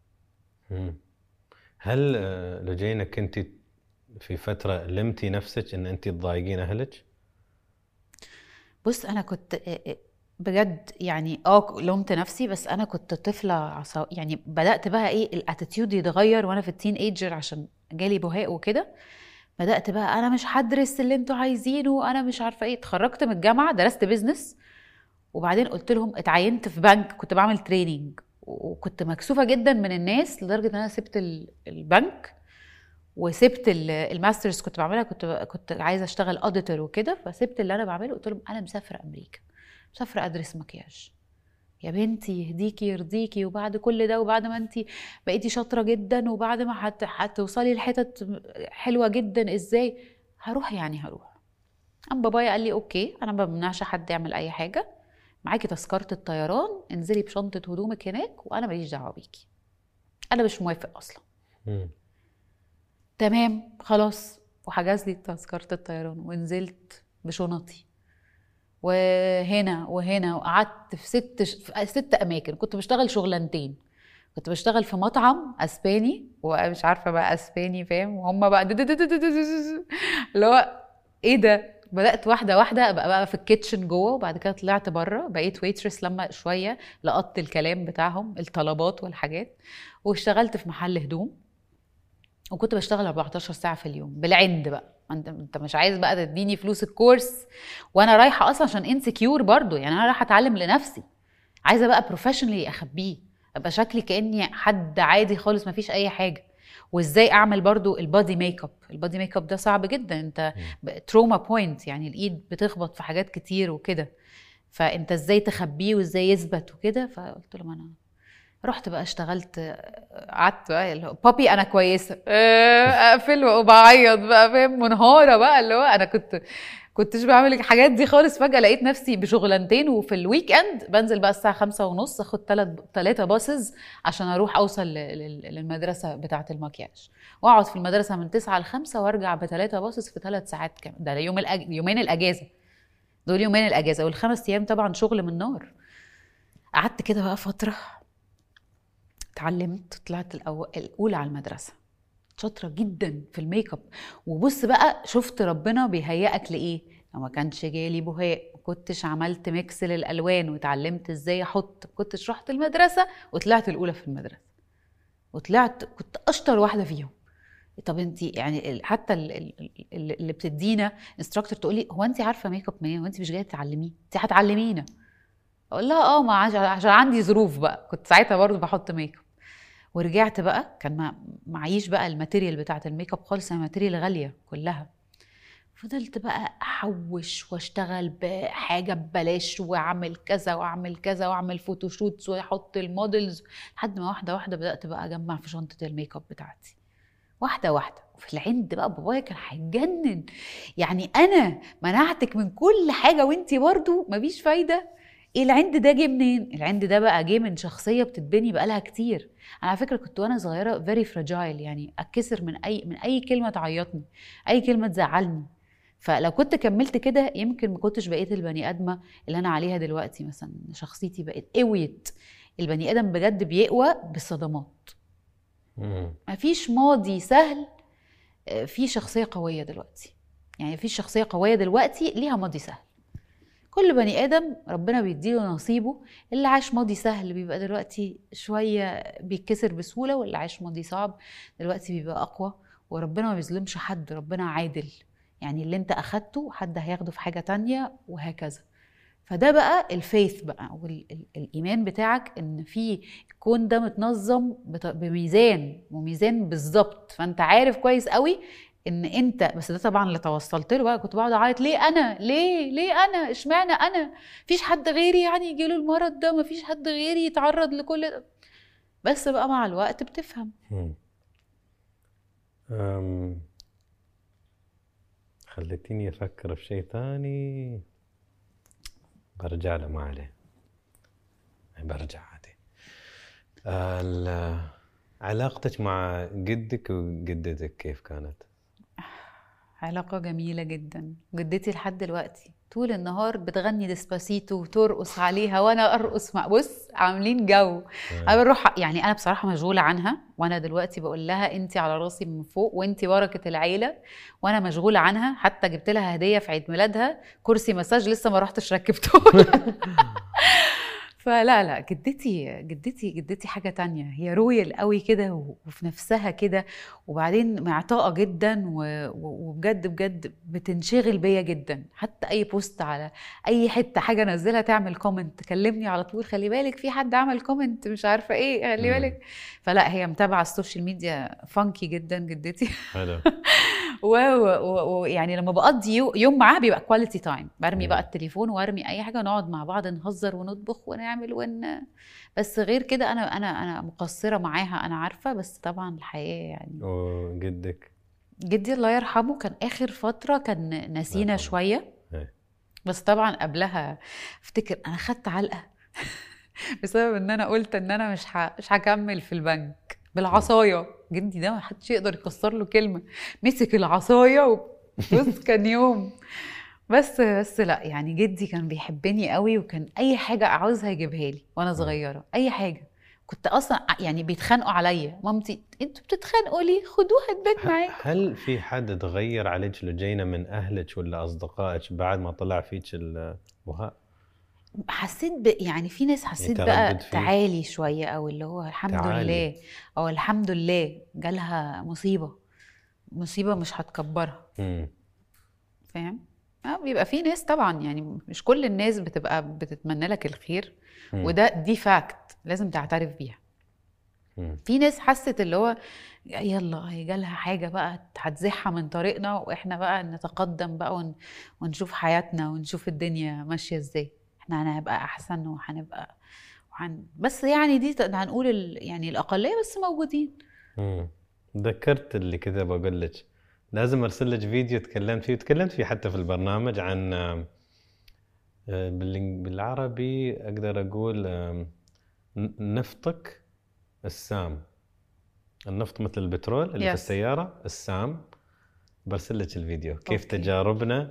مم. هل آه، لجينا كنت في فترة لمتي نفسك ان انت تضايقين اهلك؟ بص انا كنت آه، آه، بجد يعني اه لومت نفسي بس انا كنت طفله عصا يعني بدات بقى ايه الاتيتيود يتغير وانا في التين ايجر عشان جالي بهاء وكده بدات بقى انا مش هدرس اللي انتوا عايزينه انا مش عارفه ايه اتخرجت من الجامعه درست بيزنس وبعدين قلت لهم اتعينت في بنك كنت بعمل تريننج وكنت مكسوفه جدا من الناس لدرجه ان انا سبت ال- البنك وسبت ال- الماسترز كنت بعملها كنت كنت عايزه اشتغل اوديتور وكده فسبت اللي انا بعمله قلت لهم انا مسافره امريكا مسافره ادرس مكياج يا بنتي يهديكي يرضيكي وبعد كل ده وبعد ما انت بقيتي شاطره جدا وبعد ما هت- هتوصلي لحتت حلوه جدا ازاي هروح يعني هروح قام بابايا قال لي اوكي انا ما بمنعش حد يعمل اي حاجه معاكي تذكره الطيران انزلي بشنطه هدومك هناك وانا ماليش دعوه بيكي انا مش موافق اصلا مم. تمام خلاص وحجز لي تذكرة الطيران ونزلت بشنطي وهنا وهنا وقعدت في ست في ست اماكن كنت بشتغل شغلانتين كنت بشتغل في مطعم اسباني ومش عارفه بقى اسباني فاهم وهم بقى دد- دد- دد- دد- دد- اللي هو ايه ده بدات واحده واحده ابقى بقى في الكيتشن جوه وبعد كده طلعت بره بقيت ويترس لما شويه لقطت الكلام بتاعهم الطلبات والحاجات واشتغلت في محل هدوم وكنت بشتغل 14 ساعه في اليوم بالعند بقى ما انت انت مش عايز بقى تديني فلوس الكورس وانا رايحه اصلا عشان انسكيور برضو يعني انا رايحه اتعلم لنفسي عايزه بقى بروفيشنالي اخبيه ابقى شكلي كاني حد عادي خالص ما فيش اي حاجه وازاي اعمل برضو البادي ميك اب البادي ميك اب ده صعب جدا انت تروما بوينت يعني الايد بتخبط في حاجات كتير وكده فانت ازاي تخبيه وازاي يثبت وكده فقلت لهم انا رحت بقى اشتغلت آه، قعدت بقى اللي هو بابي انا كويسه آه، اقفل وبعيط بقى فاهم منهاره بقى اللي هو انا كنت كنتش بعمل الحاجات دي خالص فجاه لقيت نفسي بشغلانتين وفي الويك اند بنزل بقى الساعه خمسة ونص اخد ثلاث ثلاثه باصز عشان اروح اوصل ل- لل- للمدرسه بتاعه المكياج واقعد في المدرسه من 9 ل 5 وارجع بثلاثه باصز في ثلاث ساعات كمان ده يوم الأج... يومين الاجازه دول يومين الاجازه والخمس ايام طبعا شغل من نار قعدت كده بقى فتره اتعلمت طلعت الأو... الاولى على المدرسه شاطره جدا في الميك اب وبص بقى شفت ربنا بيهيئك لايه لو ما كانش جالي بهاء ما كنتش عملت ميكس للالوان وتعلمت ازاي احط ما كنتش رحت المدرسه وطلعت الاولى في المدرسه وطلعت كنت اشطر واحده فيهم طب انت يعني ال- حتى ال- ال- ال- اللي بتدينا انستراكتور تقول لي هو انت عارفه ميك اب منين هو انت مش جايه تعلميه انت هتعلمينا اقول لها اه ما عشان عشان عندي ظروف بقى كنت ساعتها برضو بحط ميك اب ورجعت بقى كان ما معيش بقى الماتيريال بتاعت الميك اب خالص هي ماتيريال غاليه كلها فضلت بقى احوش واشتغل بحاجه ببلاش واعمل كذا واعمل كذا واعمل فوتوشوتس واحط المودلز لحد ما واحده واحده بدات بقى اجمع في شنطه الميك اب بتاعتي واحده واحده وفي العند بقى بابايا كان هيتجنن يعني انا منعتك من كل حاجه وانتي برضو مفيش فايده العند ده جه منين العند ده بقى جه من شخصيه بتتبني بقالها كتير انا على فكره كنت وانا صغيره فيري فراجايل يعني اتكسر من اي من اي كلمه تعيطني اي كلمه تزعلني فلو كنت كملت كده يمكن ما كنتش بقيت البني ادمه اللي انا عليها دلوقتي مثلا شخصيتي بقت قويت البني ادم بجد بيقوى بالصدمات مم. مفيش ماضي سهل آه، في شخصية قوية دلوقتي يعني في شخصية قوية دلوقتي ليها ماضي سهل كل بني آدم ربنا بيديله نصيبه اللي عاش ماضي سهل بيبقى دلوقتي شوية بيتكسر بسهولة واللي عاش ماضي صعب دلوقتي بيبقى أقوى وربنا ما بيظلمش حد ربنا عادل يعني اللي انت أخدته حد هياخده في حاجة تانية وهكذا فده بقى الفيث بقى والإيمان بتاعك إن في الكون ده متنظم بط- بميزان وميزان بالظبط فانت عارف كويس قوي ان انت بس ده طبعا اللي توصلت له بقى كنت بقعد اعيط ليه انا ليه ليه انا اشمعنى انا مفيش حد غيري يعني يجيله المرض ده مفيش حد غيري يتعرض لكل ده بس بقى مع الوقت بتفهم مم. أم... خلتيني افكر في شيء ثاني برجع له ما عليه برجع عادي ال- علاقتك مع جدك وجدتك كيف كانت؟ علاقة جميلة جدا جدتي لحد دلوقتي طول النهار بتغني ديسباسيتو وترقص عليها وانا ارقص مع بص عاملين جو انا بروح يعني انا بصراحه مشغوله عنها وانا دلوقتي بقول لها انت على راسي من فوق وانت بركه العيله وانا مشغوله عنها حتى جبت لها هديه في عيد ميلادها كرسي مساج لسه ما رحتش ركبته لها. فلا لا جدتي جدتي جدتي حاجة تانية هي رويال قوي كده و- وفي نفسها كده وبعدين معطاءة جدا و- و- وبجد بجد بتنشغل بيا جدا حتى أي بوست على أي حتة حاجة نزلها تعمل كومنت تكلمني على طول خلي بالك في حد عمل كومنت مش عارفة إيه خلي مم. بالك فلا هي متابعة السوشيال ميديا فانكي جدا جدتي حلو ويعني لما بقضي يو- يوم معاها بيبقى كواليتي تايم برمي مم. بقى التليفون وارمي اي حاجه ونقعد مع بعض نهزر ونطبخ ونعمل ون بس غير كده انا انا انا مقصره معاها انا عارفه بس طبعا الحياه يعني وجدك جدي الله يرحمه كان اخر فتره كان نسينا يرحمه. شويه إيه. بس طبعا قبلها افتكر انا خدت علقه بسبب ان انا قلت ان انا مش ه... مش هكمل في البنك بالعصايه جدي ده ما حدش يقدر يكسر له كلمه مسك العصايه وبص كان يوم بس بس لا يعني جدي كان بيحبني قوي وكان اي حاجه عاوزها يجيبها لي وانا صغيره اي حاجه كنت اصلا يعني بيتخانقوا عليا مامتي انتوا بتتخانقوا ليه خدوها البيت معاكم هل في حد تغير عليك لو جينا من اهلك ولا اصدقائك بعد ما طلع فيك البهاء؟ حسيت ب... يعني في ناس حسيت يتردد بقى فيه. تعالي شويه او اللي هو الحمد تعالي. لله او الحمد لله جالها مصيبه مصيبه مش هتكبرها امم فاهم اه بيبقى في ناس طبعا يعني مش كل الناس بتبقى بتتمنى لك الخير وده دي فاكت لازم تعترف بيها مم. في ناس حست اللي هو يلا هي جالها حاجة بقى هتزحها من طريقنا واحنا بقى نتقدم بقى ون... ونشوف حياتنا ونشوف الدنيا ماشية ازاي احنا هنبقى احسن وهنبقى وهن... بس يعني دي ت- هنقول ال... يعني الأقلية بس موجودين مم. ذكرت اللي كذا بقول لك لازم ارسل لك فيديو تكلمت فيه وتكلمت فيه حتى في البرنامج عن آم، آه، بالإنج- بالعربي اقدر اقول آم، ن- نفطك السام النفط مثل البترول اللي في Yes. السيارة السام برسل لك الفيديو كيف أوكي. تجاربنا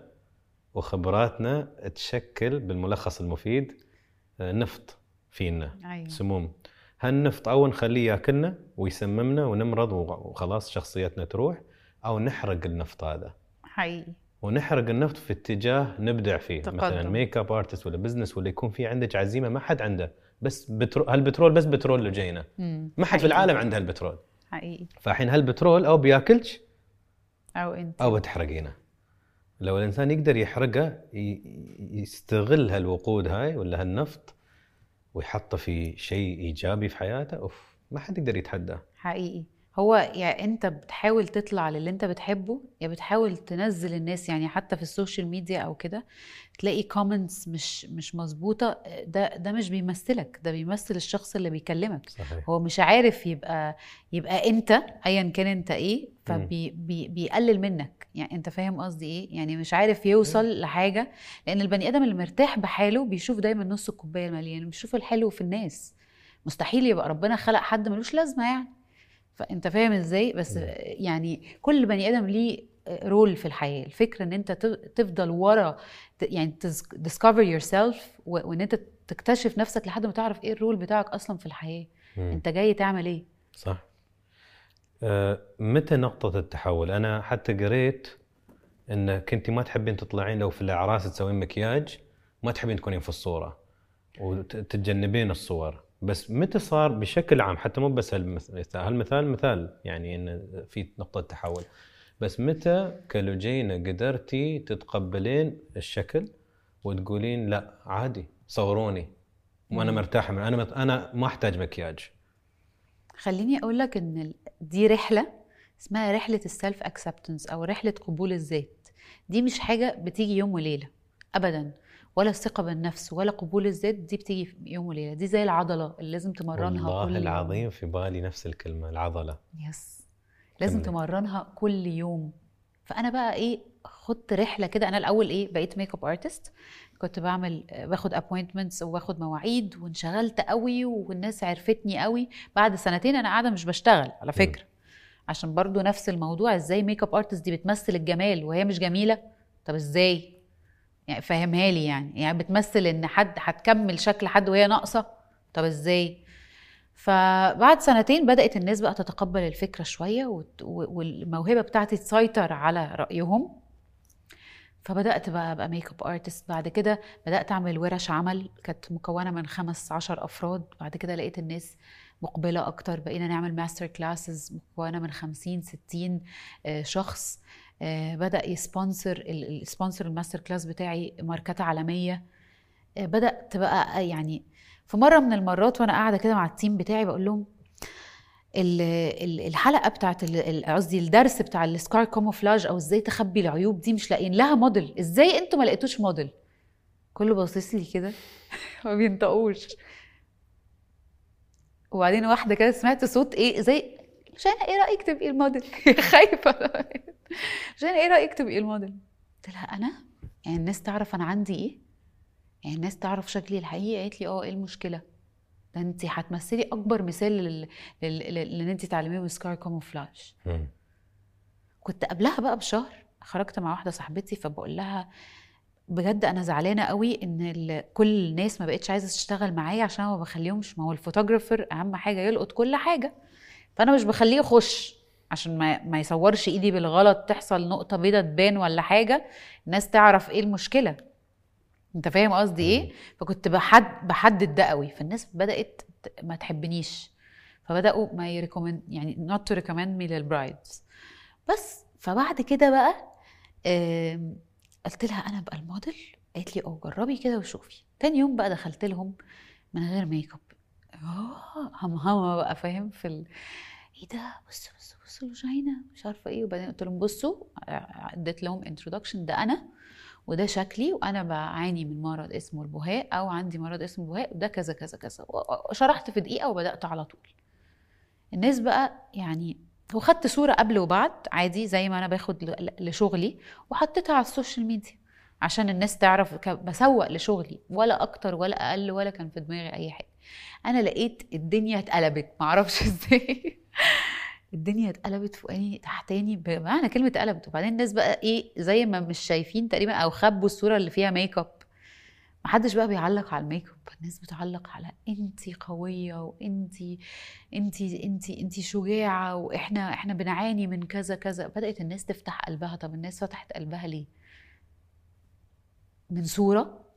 وخبراتنا تشكل بالملخص المفيد آه، نفط فينا ايوه سموم هالنفط او نخليه ياكلنا ويسممنا ونمرض وخلاص شخصيتنا تروح او نحرق النفط هذا حقيقي ونحرق النفط في اتجاه نبدع فيه تقدم. مثلا ميك اب ارتست ولا بزنس ولا يكون في عندك عزيمه ما حد عنده بس بترول هالبترول بس بترول اللي جاينا مم. ما حد في حقيقي. العالم عنده هالبترول حقيقي فالحين هالبترول او بياكلك او انت او بتحرقينه لو الانسان يقدر يحرقه ي- يستغل هالوقود هاي ولا هالنفط ويحطه في شيء ايجابي في حياته اوف ما حد يقدر يتحداه حقيقي هو يا انت بتحاول تطلع للي انت بتحبه يا بتحاول تنزل الناس يعني حتى في السوشيال ميديا او كده تلاقي كومنتس مش مش مظبوطه ده ده مش بيمثلك ده بيمثل الشخص اللي بيكلمك صحيح هو مش عارف يبقى يبقى انت ايا كان انت ايه فبيقلل منك يعني انت فاهم قصدي ايه يعني مش عارف يوصل لحاجه لان البني ادم اللي مرتاح بحاله بيشوف دايما نص الكوبايه المليان بيشوف الحلو في الناس مستحيل يبقى ربنا خلق حد ملوش لازمه يعني فانت فاهم ازاي بس مم. يعني كل بني ادم ليه رول في الحياه الفكره ان انت ت- تفضل ورا ت- يعني discover yourself و- وان انت تكتشف نفسك لحد ما تعرف ايه الرول بتاعك اصلا في الحياه مم. انت جاي تعمل ايه صح آه، متى نقطة التحول؟ أنا حتى قريت أن كنت ما تحبين تطلعين لو في الأعراس تسوين مكياج ما تحبين تكونين في الصورة وتتجنبين الصور بس متى صار بشكل عام حتى مو بس هالمثال هالمثال مثال يعني أن في نقطة تحول بس متى كلوجينا قدرتي تتقبلين الشكل وتقولين لا عادي صوروني وانا مم. مرتاحه من انا مت... انا ما احتاج مكياج خليني اقول لك ان ال- دي رحله اسمها رحله السيلف اكسبتنس او رحله قبول الذات دي مش حاجه بتيجي يوم وليله ابدا ولا الثقه بالنفس ولا قبول الذات دي بتيجي في يوم وليله دي زي العضله اللي لازم تمرنها والله كل يوم. العظيم في بالي نفس الكلمة العضلة يس لازم كملي. تمرنها كل يوم فانا بقى ايه خدت رحله كده انا الاول ايه بقيت ميك اب ارتست كنت بعمل باخد ابوينتمنتس وباخد مواعيد وانشغلت قوي والناس عرفتني قوي بعد سنتين انا قاعده مش بشتغل على فكره عشان برضو نفس الموضوع ازاي ميك اب ارتست دي بتمثل الجمال وهي مش جميله طب ازاي يعني فهمها لي يعني يعني بتمثل ان حد هتكمل شكل حد وهي ناقصه طب ازاي فبعد سنتين بدأت الناس بقى تتقبل الفكرة شوية وت- و- والموهبة بتاعتي تسيطر على رأيهم فبدات بقى ابقى ميك اب ارتست بعد كده بدات اعمل ورش عمل كانت مكونه من خمس عشر افراد بعد كده لقيت الناس مقبله اكتر بقينا نعمل ماستر كلاسز مكونه من 50 60 آه، شخص آه، بدا يسبونسر السبونسر الماستر كلاس بتاعي ماركات عالميه آه، بدات بقى يعني في مره من المرات وانا قاعده كده مع التيم بتاعي بقول لهم الحلقه بتاعت قصدي الدرس بتاع السكار كوموفلاج او ازاي تخبي العيوب دي مش لاقيين لها موديل ازاي انتوا ما لقيتوش موديل كله باصص لي كده ما بينطقوش وبعدين واحده كده سمعت صوت ايه زي جانا ايه رايك تبقي الموديل خايفه جانا ايه رايك تبقي الموديل قلت لها انا يعني الناس تعرف انا عندي ايه يعني الناس تعرف شكلي الحقيقي قالت لي اه ايه المشكله ده انت هتمثلي اكبر مثال لل... لل... اللي انت تعلميه بسكار كوموفلاج كنت قبلها بقى بشهر خرجت مع واحده صاحبتي فبقول لها بجد انا زعلانه قوي ان ال... كل الناس ما بقتش عايزه تشتغل معايا عشان ما بخليهمش ما هو الفوتوغرافر اهم حاجه يلقط كل حاجه فانا مش بخليه يخش عشان ما, ما يصورش ايدي بالغلط تحصل نقطه بيضه تبان ولا حاجه الناس تعرف ايه المشكله انت فاهم قصدي ايه فكنت بحد بحدد ده قوي فالناس بدات ما تحبنيش فبداوا ما يريكومند يعني نوت تو ريكومند مي للبرايدز بس فبعد كده بقى قلت لها انا ابقى الموديل قالت لي اه جربي كده وشوفي تاني يوم بقى دخلت لهم من غير ميك اب اه همهمه بقى فاهم في ال... ايه ده بصوا بصوا بصوا الوجينا مش عارفه ايه وبعدين قلت لهم بصوا اديت لهم انترودكشن ده انا وده شكلي وانا بعاني من مرض اسمه البهاء او عندي مرض اسمه البهاء وده كذا كذا كذا شرحت في دقيقه وبدات على طول الناس بقى يعني وخدت صوره قبل وبعد عادي زي ما انا باخد لشغلي وحطيتها على السوشيال ميديا عشان الناس تعرف بسوق لشغلي ولا اكتر ولا اقل ولا كان في دماغي اي حاجه انا لقيت الدنيا اتقلبت معرفش ازاي الدنيا اتقلبت فوقاني تحتاني بمعنى كلمه قلبت وبعدين الناس بقى ايه زي ما مش شايفين تقريبا او خبوا الصوره اللي فيها ميك اب محدش بقى بيعلق على الميك اب الناس بتعلق على انت قويه وانت انت انت انت شجاعه واحنا احنا بنعاني من كذا كذا بدات الناس تفتح قلبها طب الناس فتحت قلبها ليه من صوره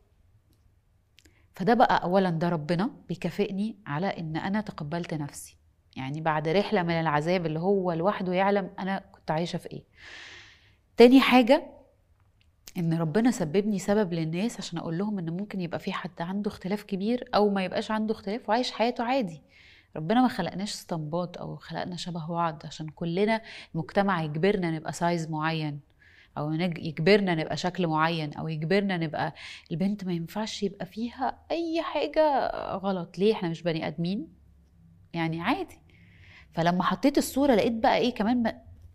فده بقى اولا ده ربنا بيكافئني على ان انا تقبلت نفسي يعني بعد رحله من العذاب اللي هو لوحده يعلم انا كنت عايشه في ايه تاني حاجه ان ربنا سببني سبب للناس عشان اقول لهم ان ممكن يبقى في حد عنده اختلاف كبير او ما يبقاش عنده اختلاف وعايش حياته عادي ربنا ما خلقناش اسطمبات او خلقنا شبه بعض عشان كلنا المجتمع يجبرنا نبقى سايز معين او يجبرنا نبقى شكل معين او يجبرنا نبقى البنت ما ينفعش يبقى فيها اي حاجه غلط ليه احنا مش بني ادمين يعني عادي فلما حطيت الصوره لقيت بقى ايه كمان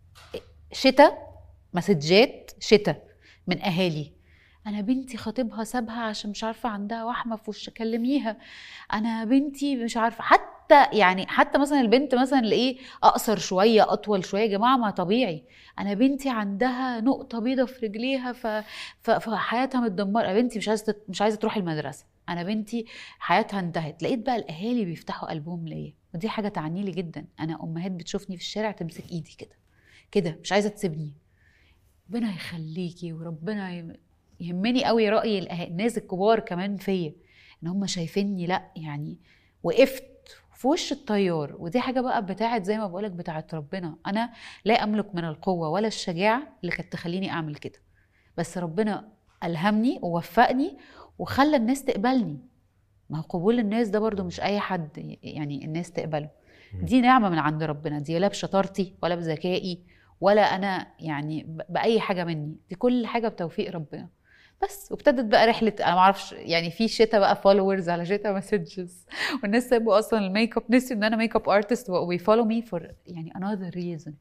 شتاء مسجات شتاء من اهالي انا بنتي خطيبها سابها عشان مش عارفه عندها وحمه في وش كلميها انا بنتي مش عارفه حتى يعني حتى مثلا البنت مثلا اللي ايه اقصر شويه اطول شويه يا جماعه ما طبيعي انا بنتي عندها نقطه بيضه في رجليها ف... ف... فحياتها متدمره بنتي مش عايزه مش عايزه تروح المدرسه انا بنتي حياتها انتهت لقيت بقى الاهالي بيفتحوا قلبهم ليا ودي حاجه تعني لي جدا انا امهات بتشوفني في الشارع تمسك ايدي كده كده مش عايزه تسيبني ربنا يخليكي وربنا يهمني قوي راي الناس الكبار كمان فيا ان هم شايفيني لا يعني وقفت في وش الطيار ودي حاجه بقى بتاعت زي ما بقولك بتاعت ربنا انا لا املك من القوه ولا الشجاعه اللي كانت تخليني اعمل كده بس ربنا الهمني ووفقني وخلى الناس تقبلني ما هو قبول الناس ده برضو مش اي حد يعني الناس تقبله دي نعمه من عند ربنا دي لا بشطارتي ولا بذكائي ولا انا يعني باي حاجه مني دي كل حاجه بتوفيق ربنا بس وابتدت بقى رحله انا ما اعرفش يعني في شتا بقى فولورز على شتا مسجز والناس سابوا اصلا الميك اب نسيوا ان انا ميك اب ارتست ويفولو مي فور يعني انذر ريزن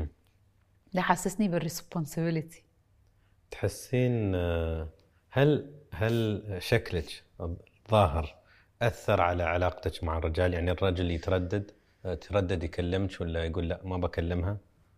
ده حسسني بالريسبونسبيلتي تحسين آه، هل هل شكلك الظاهر اثر على علاقتك مع الرجال يعني الرجل يتردد تردد يكلمك ولا يقول لا ما بكلمها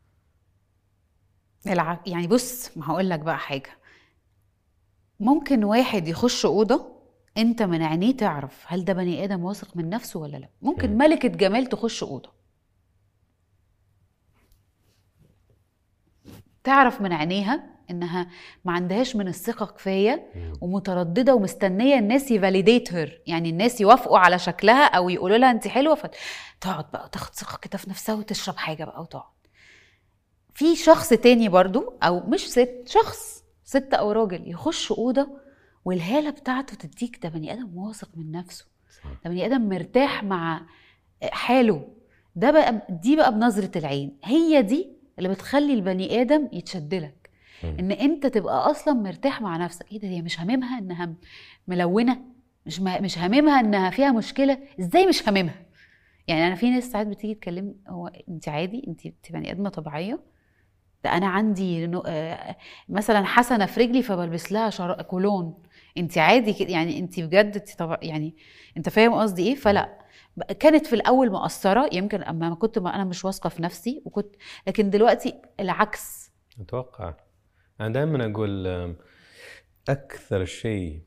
الع... يعني بص ما هقول لك بقى حاجه ممكن واحد يخش اوضه انت من عينيه تعرف هل ده بني ادم واثق من نفسه ولا لا ممكن م. ملكه جمال تخش اوضه تعرف من عينيها انها ما عندهاش من الثقه كفايه مم. ومتردده ومستنيه الناس يفاليديت هير يعني الناس يوافقوا على شكلها او يقولوا لها انت حلوه فتقعد بقى تاخد ثقه كده في نفسها وتشرب حاجه بقى وتقعد في شخص تاني برضو او مش ست شخص ست او راجل يخش اوضه والهاله بتاعته تديك ده بني ادم واثق من نفسه صح. ده بني ادم مرتاح مع حاله ده بقى دي بقى بنظره العين هي دي اللي بتخلي البني ادم يتشدلك مم. ان انت تبقى اصلا مرتاح مع نفسك ايه ده هي مش هاممها انها ملونه مش ما مش هاممها انها فيها مشكله ازاي مش هاممها يعني انا في ناس ساعات بتيجي تكلمني هو انت عادي انت انت بني ادمه طبيعيه ده انا عندي نو- آه، مثلا حسنه في رجلي فبلبس لها شر... كولون انت عادي كده يعني انت بجد انت طبع... يعني انت فاهم قصدي ايه فلا ب- كانت في الاول مقصره يمكن اما ما كنت ما انا مش واثقه في نفسي وكنت لكن دلوقتي العكس اتوقع انا دائما اقول أم، اكثر شيء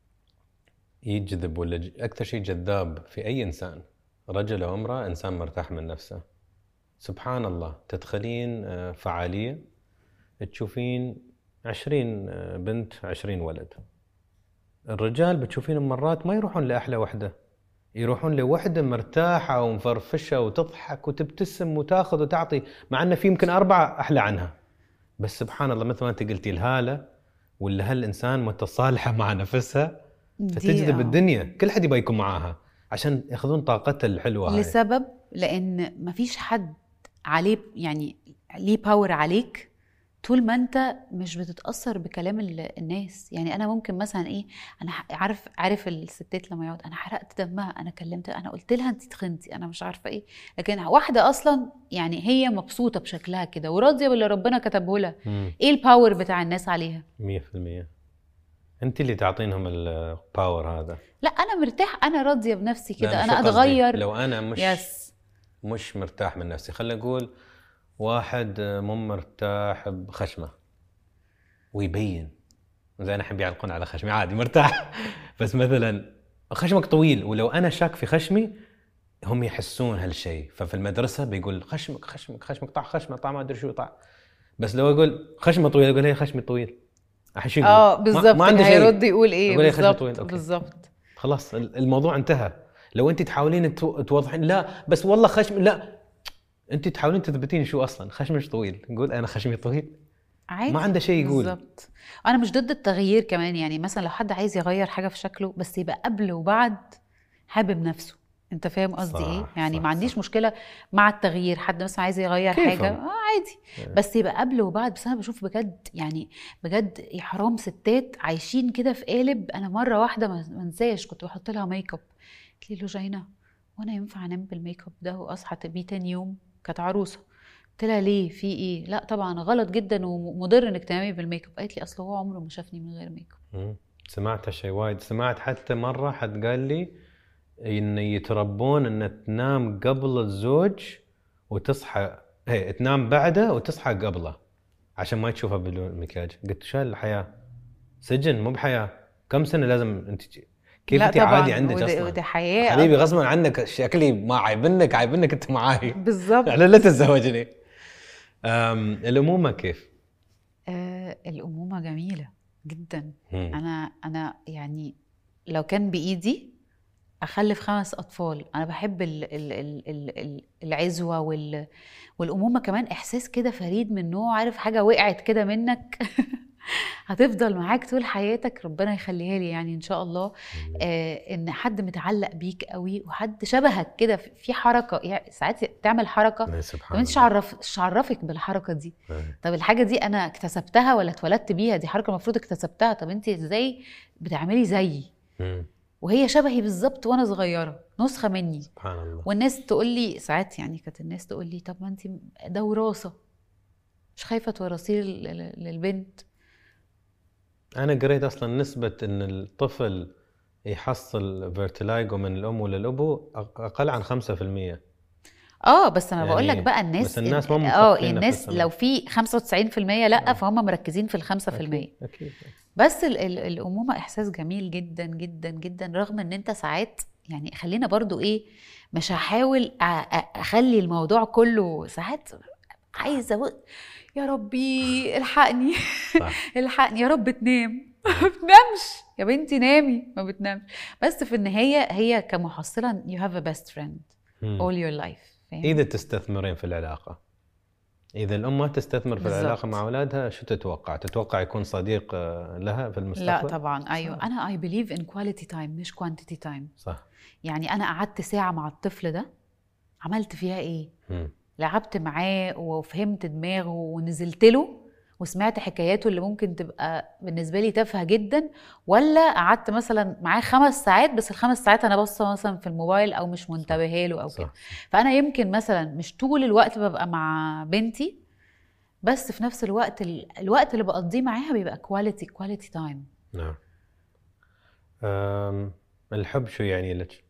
يجذب ولا ج- اكثر شيء جذاب في اي انسان رجل او امراه انسان مرتاح من نفسه سبحان الله تدخلين آه، فعاليه تشوفين عشرين آه، بنت عشرين ولد الرجال بتشوفينهم مرات ما يروحون لاحلى وحده يروحون لوحده مرتاحه ومفرفشه وتضحك وتبتسم وتاخذ وتعطي مع انه في يمكن اربعه احلى عنها بس سبحان الله مثل ما انت قلتي الهاله ولا هالانسان متصالحه مع نفسها دي- فتجذب آه. الدنيا كل حد يبغى يكون معاها عشان ياخذون طاقتها الحلوه هاي لسبب لان مفيش حد عليه يعني ليه باور عليك طول ما انت مش بتتاثر بكلام ال- الناس يعني انا ممكن مثلا ايه انا ح- عارف عارف الستات لما يقعد انا حرقت دمها انا كلمت انا قلت لها انت تخنتي انا مش عارفه ايه لكن واحده اصلا يعني هي مبسوطه بشكلها كده وراضيه باللي ربنا كتبه لها مم، ايه الباور بتاع الناس عليها 100% انت اللي تعطينهم الباور هذا لا انا مرتاح انا راضيه بنفسي لا، كده مش انا قصدي. اتغير لو انا مش يس مش مرتاح من نفسي خلينا نقول واحد مو مرتاح بخشمه ويبين زي انا احب يعلقون على خشمي عادي مرتاح بس مثلا خشمك طويل ولو انا شاك في خشمي هم يحسون هالشيء ففي المدرسه بيقول خشمك خشمك خشمك طع خشمه طع ما ادري شو طع بس لو اقول خشمه طويل اقول هي خشمي طويل احس يقول اه ما- بالظبط ما عنده شيء هيرد يقول ايه يقول لي خشمة بالظبط طويل، أوكي. بالظبط خلاص الموضوع انتهى لو انت تحاولين تو- توضحين لا بس والله خشم لا انت تحاولين تثبتين شو اصلا خشمك طويل نقول انا خشمي طويل عادي ما عنده شيء يقول بالظبط انا مش ضد التغيير كمان يعني مثلا لو حد عايز يغير حاجه في شكله بس يبقى قبل وبعد حابب نفسه انت فاهم قصدي صح، ايه يعني صح، ما عنديش صح. مشكله مع التغيير حد مثلا عايز يغير كيفهم. حاجه اه عادي بس يبقى قبل وبعد بس انا بشوف بجد يعني بجد يا حرام ستات عايشين كده في قالب انا مره واحده ما ما انساش كنت بحط لها ميك اب قلت لي لوجينا وانا ينفع انام بالميك اب ده واصحى بيه تاني يوم كانت عروسه قلت لها ليه في ايه لا طبعا غلط جدا ومضر انك تنامي بالميك اب قالت لي اصل هو عمره ما شافني من غير ميك اب مم. سمعت هالشيء وايد سمعت حتى مره حد قال لي ان يتربون ان تنام قبل الزوج وتصحى هي تنام بعده وتصحى قبله عشان ما تشوفها بدون مكياج قلت شو الحياه سجن مو بحياه كم سنه لازم انت كيف لا انت طبعا عادي عندك وده, اصلا وده حياه حبيبي غصبا عنك شكلي ما عايبنك عايبنك انت معاي بالظبط يعني لا تتزوجني أم، الامومه كيف؟ آه الامومه جميله جدا مم. انا انا يعني لو كان بايدي اخلف خمس اطفال انا بحب ال ال ال ال ال العزوه وال والامومه كمان احساس كده فريد من نوع عارف حاجه وقعت كده منك هتفضل معاك طول حياتك ربنا يخليها لي يعني ان شاء الله آه ان حد متعلق بيك قوي وحد شبهك كده في في حركه يعني ساعات تعمل حركه إيه، طب سبحان انت الله عرف مش عرفك بالحركه دي إيه. طب الحاجه دي انا اكتسبتها ولا اتولدت بيها دي حركه المفروض اكتسبتها طب انت ازاي بتعملي زيي مم. وهي شبهي بالظبط وانا صغيره نسخه مني سبحان الله والناس تقول لي ساعات يعني كانت الناس تقول لي طب ما انت ده وراثه مش خايفه تورثيه لل- لل- للبنت انا قريت اصلا نسبه ان الطفل يحصل فيرتلايجو من الام ولا الابو أق- اقل عن 5% اه بس انا يعني- بقول لك بقى الناس بس الناس ما اه مثقفين الناس نفسهم. لو في 95% لا آه. فهم مركزين في ال 5% اكيد اكيد بس ال ال الأمومة إحساس جميل جدا جدا جدا رغم إن أنت ساعات يعني خلينا برضو إيه مش هحاول أ- أ- أخلي الموضوع كله ساعات عايزه و... يا ربي الحقني صح الحقني يا رب تنام ما بتنامش يا بنتي نامي ما بتنامش بس في النهايه هي كمحصله you have a best friend مم. all your life فاهم؟ اذا تستثمرين في العلاقه اذا الام ما تستثمر في بالضبط. العلاقه مع اولادها شو تتوقع؟ تتوقع يكون صديق آه، لها في المستقبل؟ لا طبعا ايوه انا اي بليف ان كواليتي تايم مش كوانتيتي تايم صح يعني انا قعدت ساعه مع الطفل ده عملت فيها ايه مم. لعبت معاه وفهمت دماغه ونزلت له وسمعت حكاياته اللي ممكن تبقى بالنسبه لي تافهه جدا ولا قعدت مثلا معاه خمس ساعات بس الخمس ساعات انا باصه مثلا في الموبايل او مش منتبهه له او كده صح فانا يمكن مثلا مش طول الوقت ببقى مع بنتي بس في نفس الوقت ال- الوقت اللي بقضيه معاها بيبقى كواليتي كواليتي تايم نعم أم، الحب شو يعني لك؟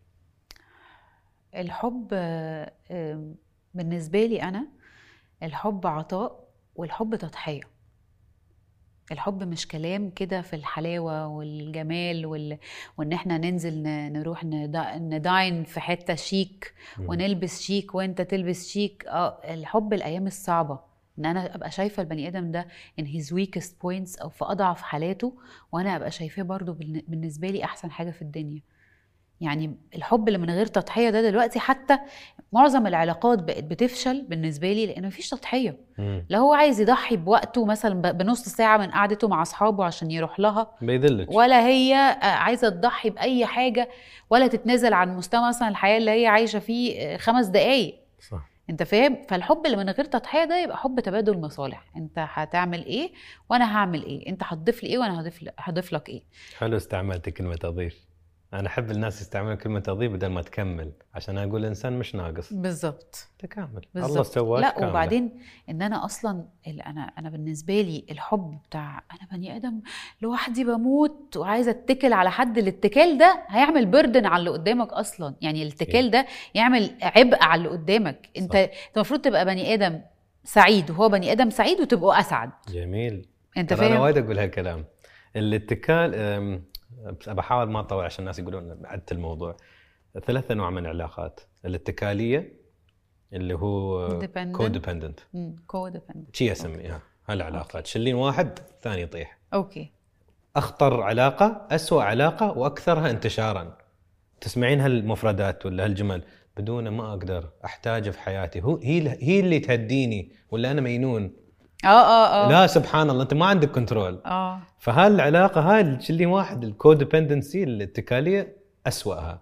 الحب آه، آم، بالنسبة لي أنا الحب عطاء والحب تضحية الحب مش كلام كده في الحلاوة والجمال وال... وإن إحنا ننزل ن- نروح ند- نداين في حتة شيك مم. ونلبس شيك وأنت تلبس شيك اه الحب الأيام الصعبة إن أنا أبقى شايفة البني آدم ده in his weakest points أو في أضعف حالاته وأنا أبقى شايفاه برضو بالن- بالنسبة لي أحسن حاجة في الدنيا يعني الحب اللي من غير تضحيه ده دلوقتي حتى معظم العلاقات بقت بتفشل بالنسبه لي لان مفيش تضحيه مم. لا هو عايز يضحي بوقته مثلا ب- بنص ساعه من قعدته مع اصحابه عشان يروح لها بيذلك ولا هي آه، عايزه تضحي باي حاجه ولا تتنازل عن مستوى مثلا الحياه اللي هي عايشه فيه آه، خمس دقايق صح انت فاهم فالحب اللي من غير تضحيه ده يبقى حب تبادل مصالح انت هتعمل ايه وانا هعمل ايه انت هتضيف لي ايه وانا هضيف هضيف لك ايه حلو استعملت كلمة أضيف أنا أحب الناس يستعملون كلمة أضيف بدل ما تكمل عشان أقول الإنسان مش ناقص بالظبط تكامل بالظبط. الله سواك لا كاملة. وبعدين ان انا اصلا ال- انا انا بالنسبه لي الحب بتاع انا بني ادم لوحدي بموت وعايزه اتكل على حد الاتكال ده هيعمل بردن على اللي قدامك اصلا يعني الاتكال ده يعمل عبء على اللي قدامك انت صح. انت المفروض تبقى بني ادم سعيد وهو بني ادم سعيد وتبقوا اسعد جميل انت ترى أنا فاهم وايد أقول هالكلام الاتكال أم، بس بحاول ما أطول عشان الناس يقولون بعدت الموضوع ثلاث أنواع من العلاقات الاتكالية اللي هو Dependent. كوديبندنت كوديبندنت شي اسميها هالعلاقات شلين واحد ثاني يطيح اوكي اخطر علاقه اسوء علاقه واكثرها انتشارا تسمعين هالمفردات ولا هالجمل بدونه ما اقدر احتاجه في حياتي هو هي هي اللي تهديني ولا انا مينون اه اه اه لا سبحان الله انت ما عندك كنترول اه فهالعلاقه هاي اللي واحد الكوديبندنسي الاتكاليه اسوأها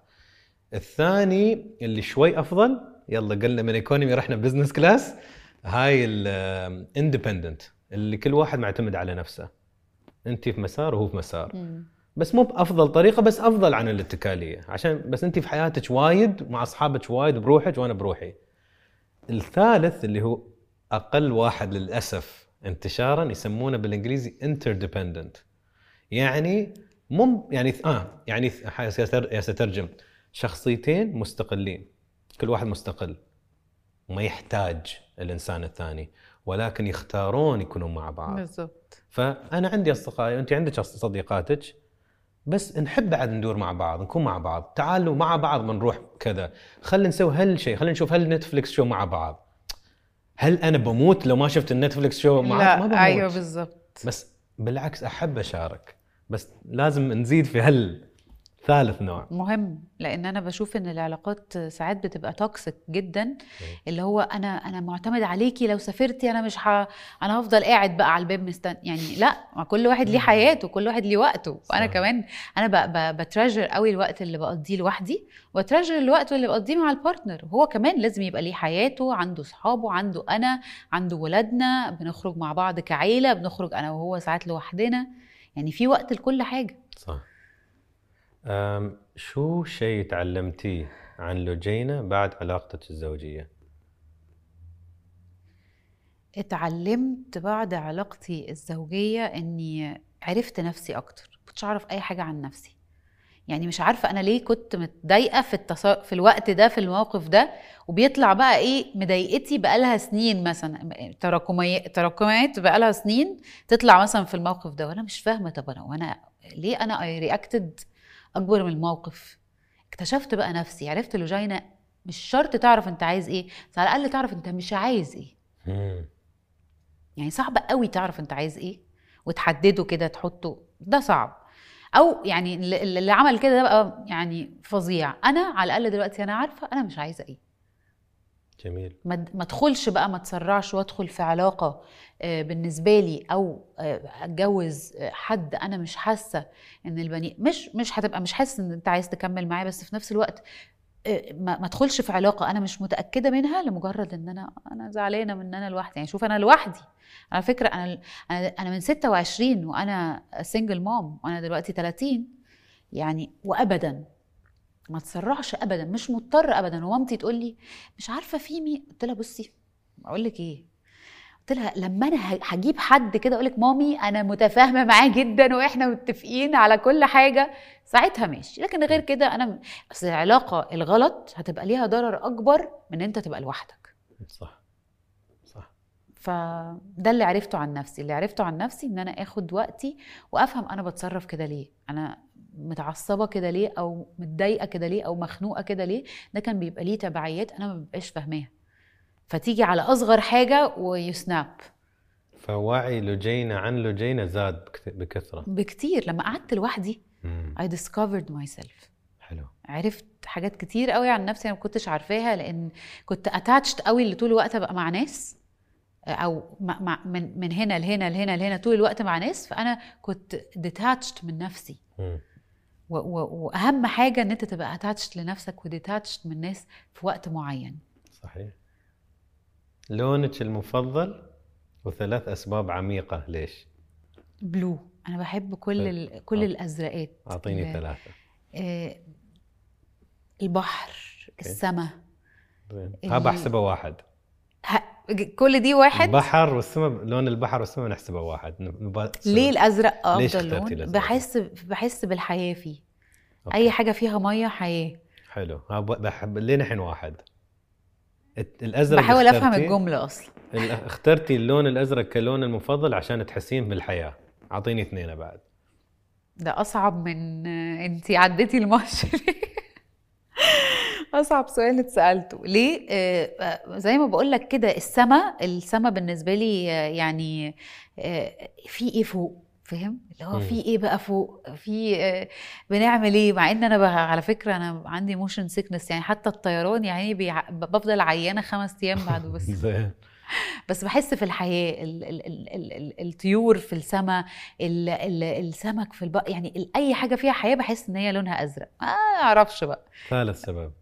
الثاني اللي شوي افضل يلا قلنا من ايكونومي رحنا بزنس كلاس هاي الاندبندنت اللي كل واحد معتمد على نفسه انت في مسار وهو في مسار مم. بس مو بافضل طريقه بس افضل عن الاتكاليه عشان بس انت في حياتك وايد مع اصحابك وايد بروحك وانا بروحي الثالث اللي هو اقل واحد للاسف انتشارا يسمونه بالانجليزي interdependent يعني مم يعني اه يعني سأتر- سترجم شخصيتين مستقلين كل واحد مستقل وما يحتاج الانسان الثاني ولكن يختارون يكونون مع بعض بالظبط فانا عندي اصدقائي وانت عندك أص- صديقاتك بس نحب بعد ندور مع بعض نكون مع بعض تعالوا مع بعض بنروح كذا خلينا نسوي هالشيء خلينا نشوف هل نتفلكس شو مع بعض هل انا بموت لو ما شفت النتفلكس شو معك ما بموت لا ايوه بالظبط بس بالعكس احب اشارك بس لازم نزيد في هال ثالث نوع مهم لان انا بشوف ان العلاقات ساعات بتبقى توكسيك جدا اللي هو انا انا معتمد عليكي لو سافرتي انا مش ه... انا هفضل قاعد بقى على الباب مستني يعني لا ما كل واحد ليه حياته كل واحد ليه وقته وانا صح. كمان انا ب... ب... بتراجر قوي الوقت اللي بقضيه لوحدي وبتراجر الوقت اللي بقضيه مع البارتنر هو كمان لازم يبقى ليه حياته عنده صحابه عنده انا عنده ولادنا بنخرج مع بعض كعيله بنخرج انا وهو ساعات لوحدنا يعني في وقت لكل حاجه صح أم شو شيء تعلمتيه عن لوجينا بعد علاقتك الزوجيه اتعلمت بعد علاقتي الزوجية اني عرفت نفسي اكتر كنتش اعرف اي حاجة عن نفسي يعني مش عارفة انا ليه كنت متضايقة في التص... في الوقت ده في الموقف ده وبيطلع بقى ايه مضايقتي بقالها سنين مثلا تراكمي... تراكمات بقالها سنين تطلع مثلا في الموقف ده وانا مش فاهمة طب انا وانا ليه انا اي رياكتد اكبر من الموقف اكتشفت بقى نفسي عرفت لوجينا مش شرط تعرف انت عايز ايه بس على الاقل تعرف انت مش عايز ايه مم. يعني صعب قوي تعرف انت عايز ايه وتحدده كده تحطه ده صعب او يعني اللي اللي عمل كده ده بقى يعني فظيع انا على الاقل دلوقتي انا عارفه انا مش عايزه ايه جميل ما ما ادخلش بقى ما تسرعش وادخل في علاقه آه، بالنسبه لي او آه، اتجوز آه، حد انا مش حاسه ان البني مش مش هتبقى مش حاسس ان انت عايز تكمل معاه بس في نفس الوقت آه، ما ما ادخلش في علاقه انا مش متاكده منها لمجرد ان انا انا زعلانه من ان انا لوحدي يعني شوف انا لوحدي على فكره انا انا انا من 26 وانا سنجل مام وانا دلوقتي 30 يعني وابدا ما تسرعش ابدا مش مضطر ابدا ومامتي تقول لي مش عارفه في مين قلت لها بصي اقول لك ايه قلت لها لما انا ه- هجيب حد كده اقول لك مامي انا متفاهمه معاه جدا واحنا متفقين على كل حاجه ساعتها ماشي لكن غير كده انا اصل العلاقه الغلط هتبقى ليها ضرر اكبر من ان انت تبقى لوحدك صح صح فده اللي عرفته عن نفسي اللي عرفته عن نفسي ان انا اخد وقتي وافهم انا بتصرف كده ليه انا متعصبه كده ليه او متضايقه كده ليه او مخنوقه كده ليه ده كان بيبقى ليه تبعيات انا ما ببقاش فاهماها فتيجي على اصغر حاجه ويسناب فوعي لجينا عن لجينا زاد بكت- بكثره بكتير لما قعدت لوحدي مم. I discovered myself حلو عرفت حاجات كتير قوي عن نفسي انا ما كنتش عارفاها لان كنت اتاتشد قوي اللي طول الوقت ابقى مع ناس او مع مع من من هنا لهنا لهنا لهنا طول الوقت مع ناس فانا كنت ديتاتشد من نفسي مم. و- و- واهم حاجه ان انت تبقى اتاتشد لنفسك وديتاتشد من ناس في وقت معين صحيح لونك المفضل وثلاث اسباب عميقه ليش؟ بلو انا بحب كل ال... كل آه. الازرقات اعطيني ال- ثلاثه آه، البحر السماء زين ال- ها بحسبه واحد كل دي واحد البحر والسماء لون البحر والسماء نحسبه واحد نبغى- ليه الازرق ليش افضل اخترتي لون الأزرق؟ بحس بحس بالحياه فيه أوكي. اي حاجه فيها ميه حياه حلو ها ب- بحب لين الحين واحد الت- الازرق بحاول افهم اخترتي- الجمله اصلا ال- اخترتي اللون الازرق كلون المفضل عشان تحسين بالحياه اعطيني اثنين بعد ده اصعب من انت عديتي الماتش اصعب سؤال اتسالته ليه آه، آه، زي ما بقول لك كده السما السما بالنسبه لي آه، يعني آه، في ايه فوق فاهم اللي هو مم. في ايه بقى فوق في آه، بنعمل ايه مع ان انا بقى على فكره انا عندي موشن سيكنس يعني حتى الطيران يعني بيع... بفضل عيانه خمس ايام بعده بس زين بس بحس في الحياة ال ال ال ال ال الطيور في السماء ال ال السمك في البحر يعني ال- أي حاجة فيها حياة بحس إن هي لونها أزرق ما أعرفش بقى ثالث سبب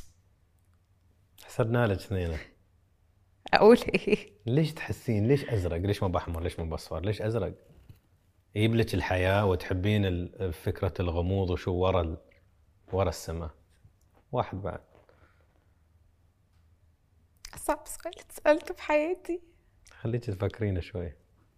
حسبنا لك اثنين أقول إيه ليش تحسين ليش ازرق ليش ما باحمر ليش ما باصفر ليش ازرق يجيب لك الحياه وتحبين ال- فكره الغموض وشو ورا ال... ورا السماء واحد بعد صعب سؤال اتسألته في حياتي خليك تفكرين شوي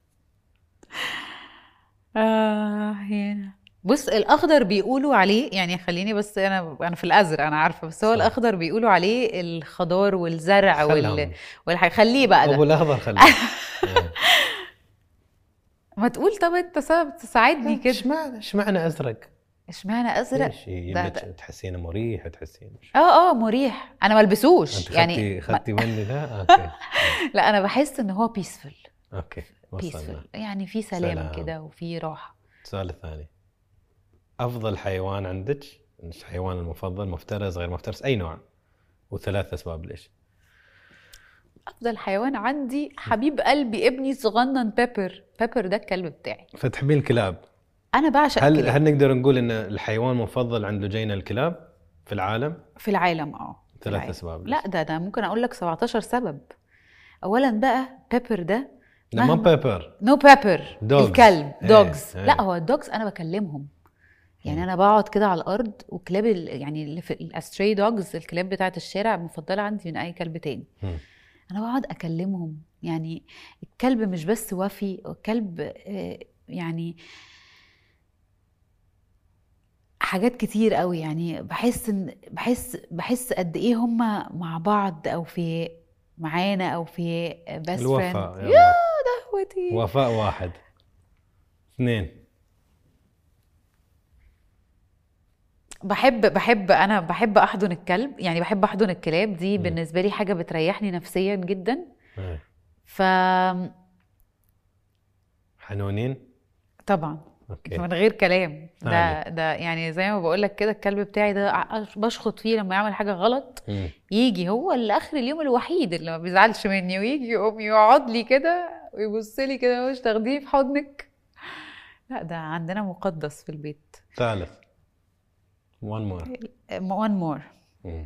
آه هنا بص الأخضر بيقولوا عليه يعني خليني بس أنا أنا في الأزرق أنا عارفة بس هو صح. الأخضر بيقولوا عليه الخضار والزرع وال خلهم. والحاجة خليه بقى ابو ده الاخضر خليه إيه. ما تقول طب أنت سبب تساعدني كده اشمعنى اشمعنى ازرق؟ اشمعنى أزرق ليش يجيب ده- لك ده- تحسينه مريح تحسين اه اه مريح انا ما البسوش انت يعني خدتي ما- خدتي مني لا اوكي لا انا بحس ان هو بيسفل اوكي وصلنا بيسفل يعني في سلام, سلام. كده وفي راحه السؤال الثاني افضل حيوان عندك مش حيوان المفضل مفترس غير مفترس اي نوع وثلاث اسباب ليش افضل حيوان عندي حبيب قلبي ابني صغنن بيبر بيبر ده الكلب بتاعي فتحبين الكلاب انا بعشق هل الكلاب هل نقدر نقول ان الحيوان المفضل عند لجينا الكلاب في العالم في العالم اه في ثلاث العالم. اسباب لا ده ده ممكن اقول لك 17 سبب اولا بقى بيبر ده لا ما مهما- بيبر نو بيبر Dogs. الكلب إيه، دوجز إيه. لا هو الدوجز انا بكلمهم يعني مم. انا بقعد كده على الارض وكلاب ال- يعني اللي في الاستري دوجز الكلاب بتاعه الشارع مفضله عندي من اي كلب تاني مم. انا بقعد اكلمهم يعني الكلب مش بس وفي الكلب آه، يعني حاجات كتير قوي يعني بحس ان بحس بحس قد ايه هم مع بعض او في معانا او في بس الوفاء فريند يلا. قهوتي وفاء واحد اثنين بحب بحب انا بحب احضن الكلب يعني بحب احضن الكلاب دي مم. بالنسبه لي حاجه بتريحني نفسيا جدا إيه. ف حنونين طبعا اوكي من غير كلام ده عادي. ده يعني زي ما بقول لك كده الكلب بتاعي ده ع- بشخط فيه لما يعمل حاجه غلط مم. يجي هو اللي اخر اليوم الوحيد اللي ما بيزعلش مني ويجي يقوم يقعد لي كده ويبص لي كده مش تاخديه في حضنك لا ده عندنا مقدس في البيت ثالث one more وان مور مم.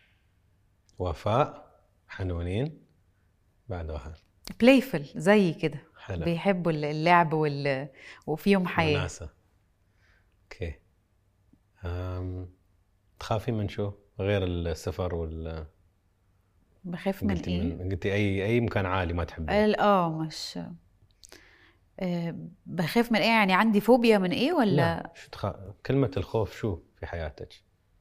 وفاء حنونين بعد واحد بلايفل زي كده حلو بيحبوا اللعب وال... وفيهم حياه وناسة اوكي أم... تخافي من شو غير السفر وال بخاف من قلتي ايه من قلتي اي اي مكان عالي ما تحبي قال اه مش آه، بخاف من ايه يعني عندي فوبيا من ايه ولا لا شو تخ... كلمة الخوف شو في حياتك؟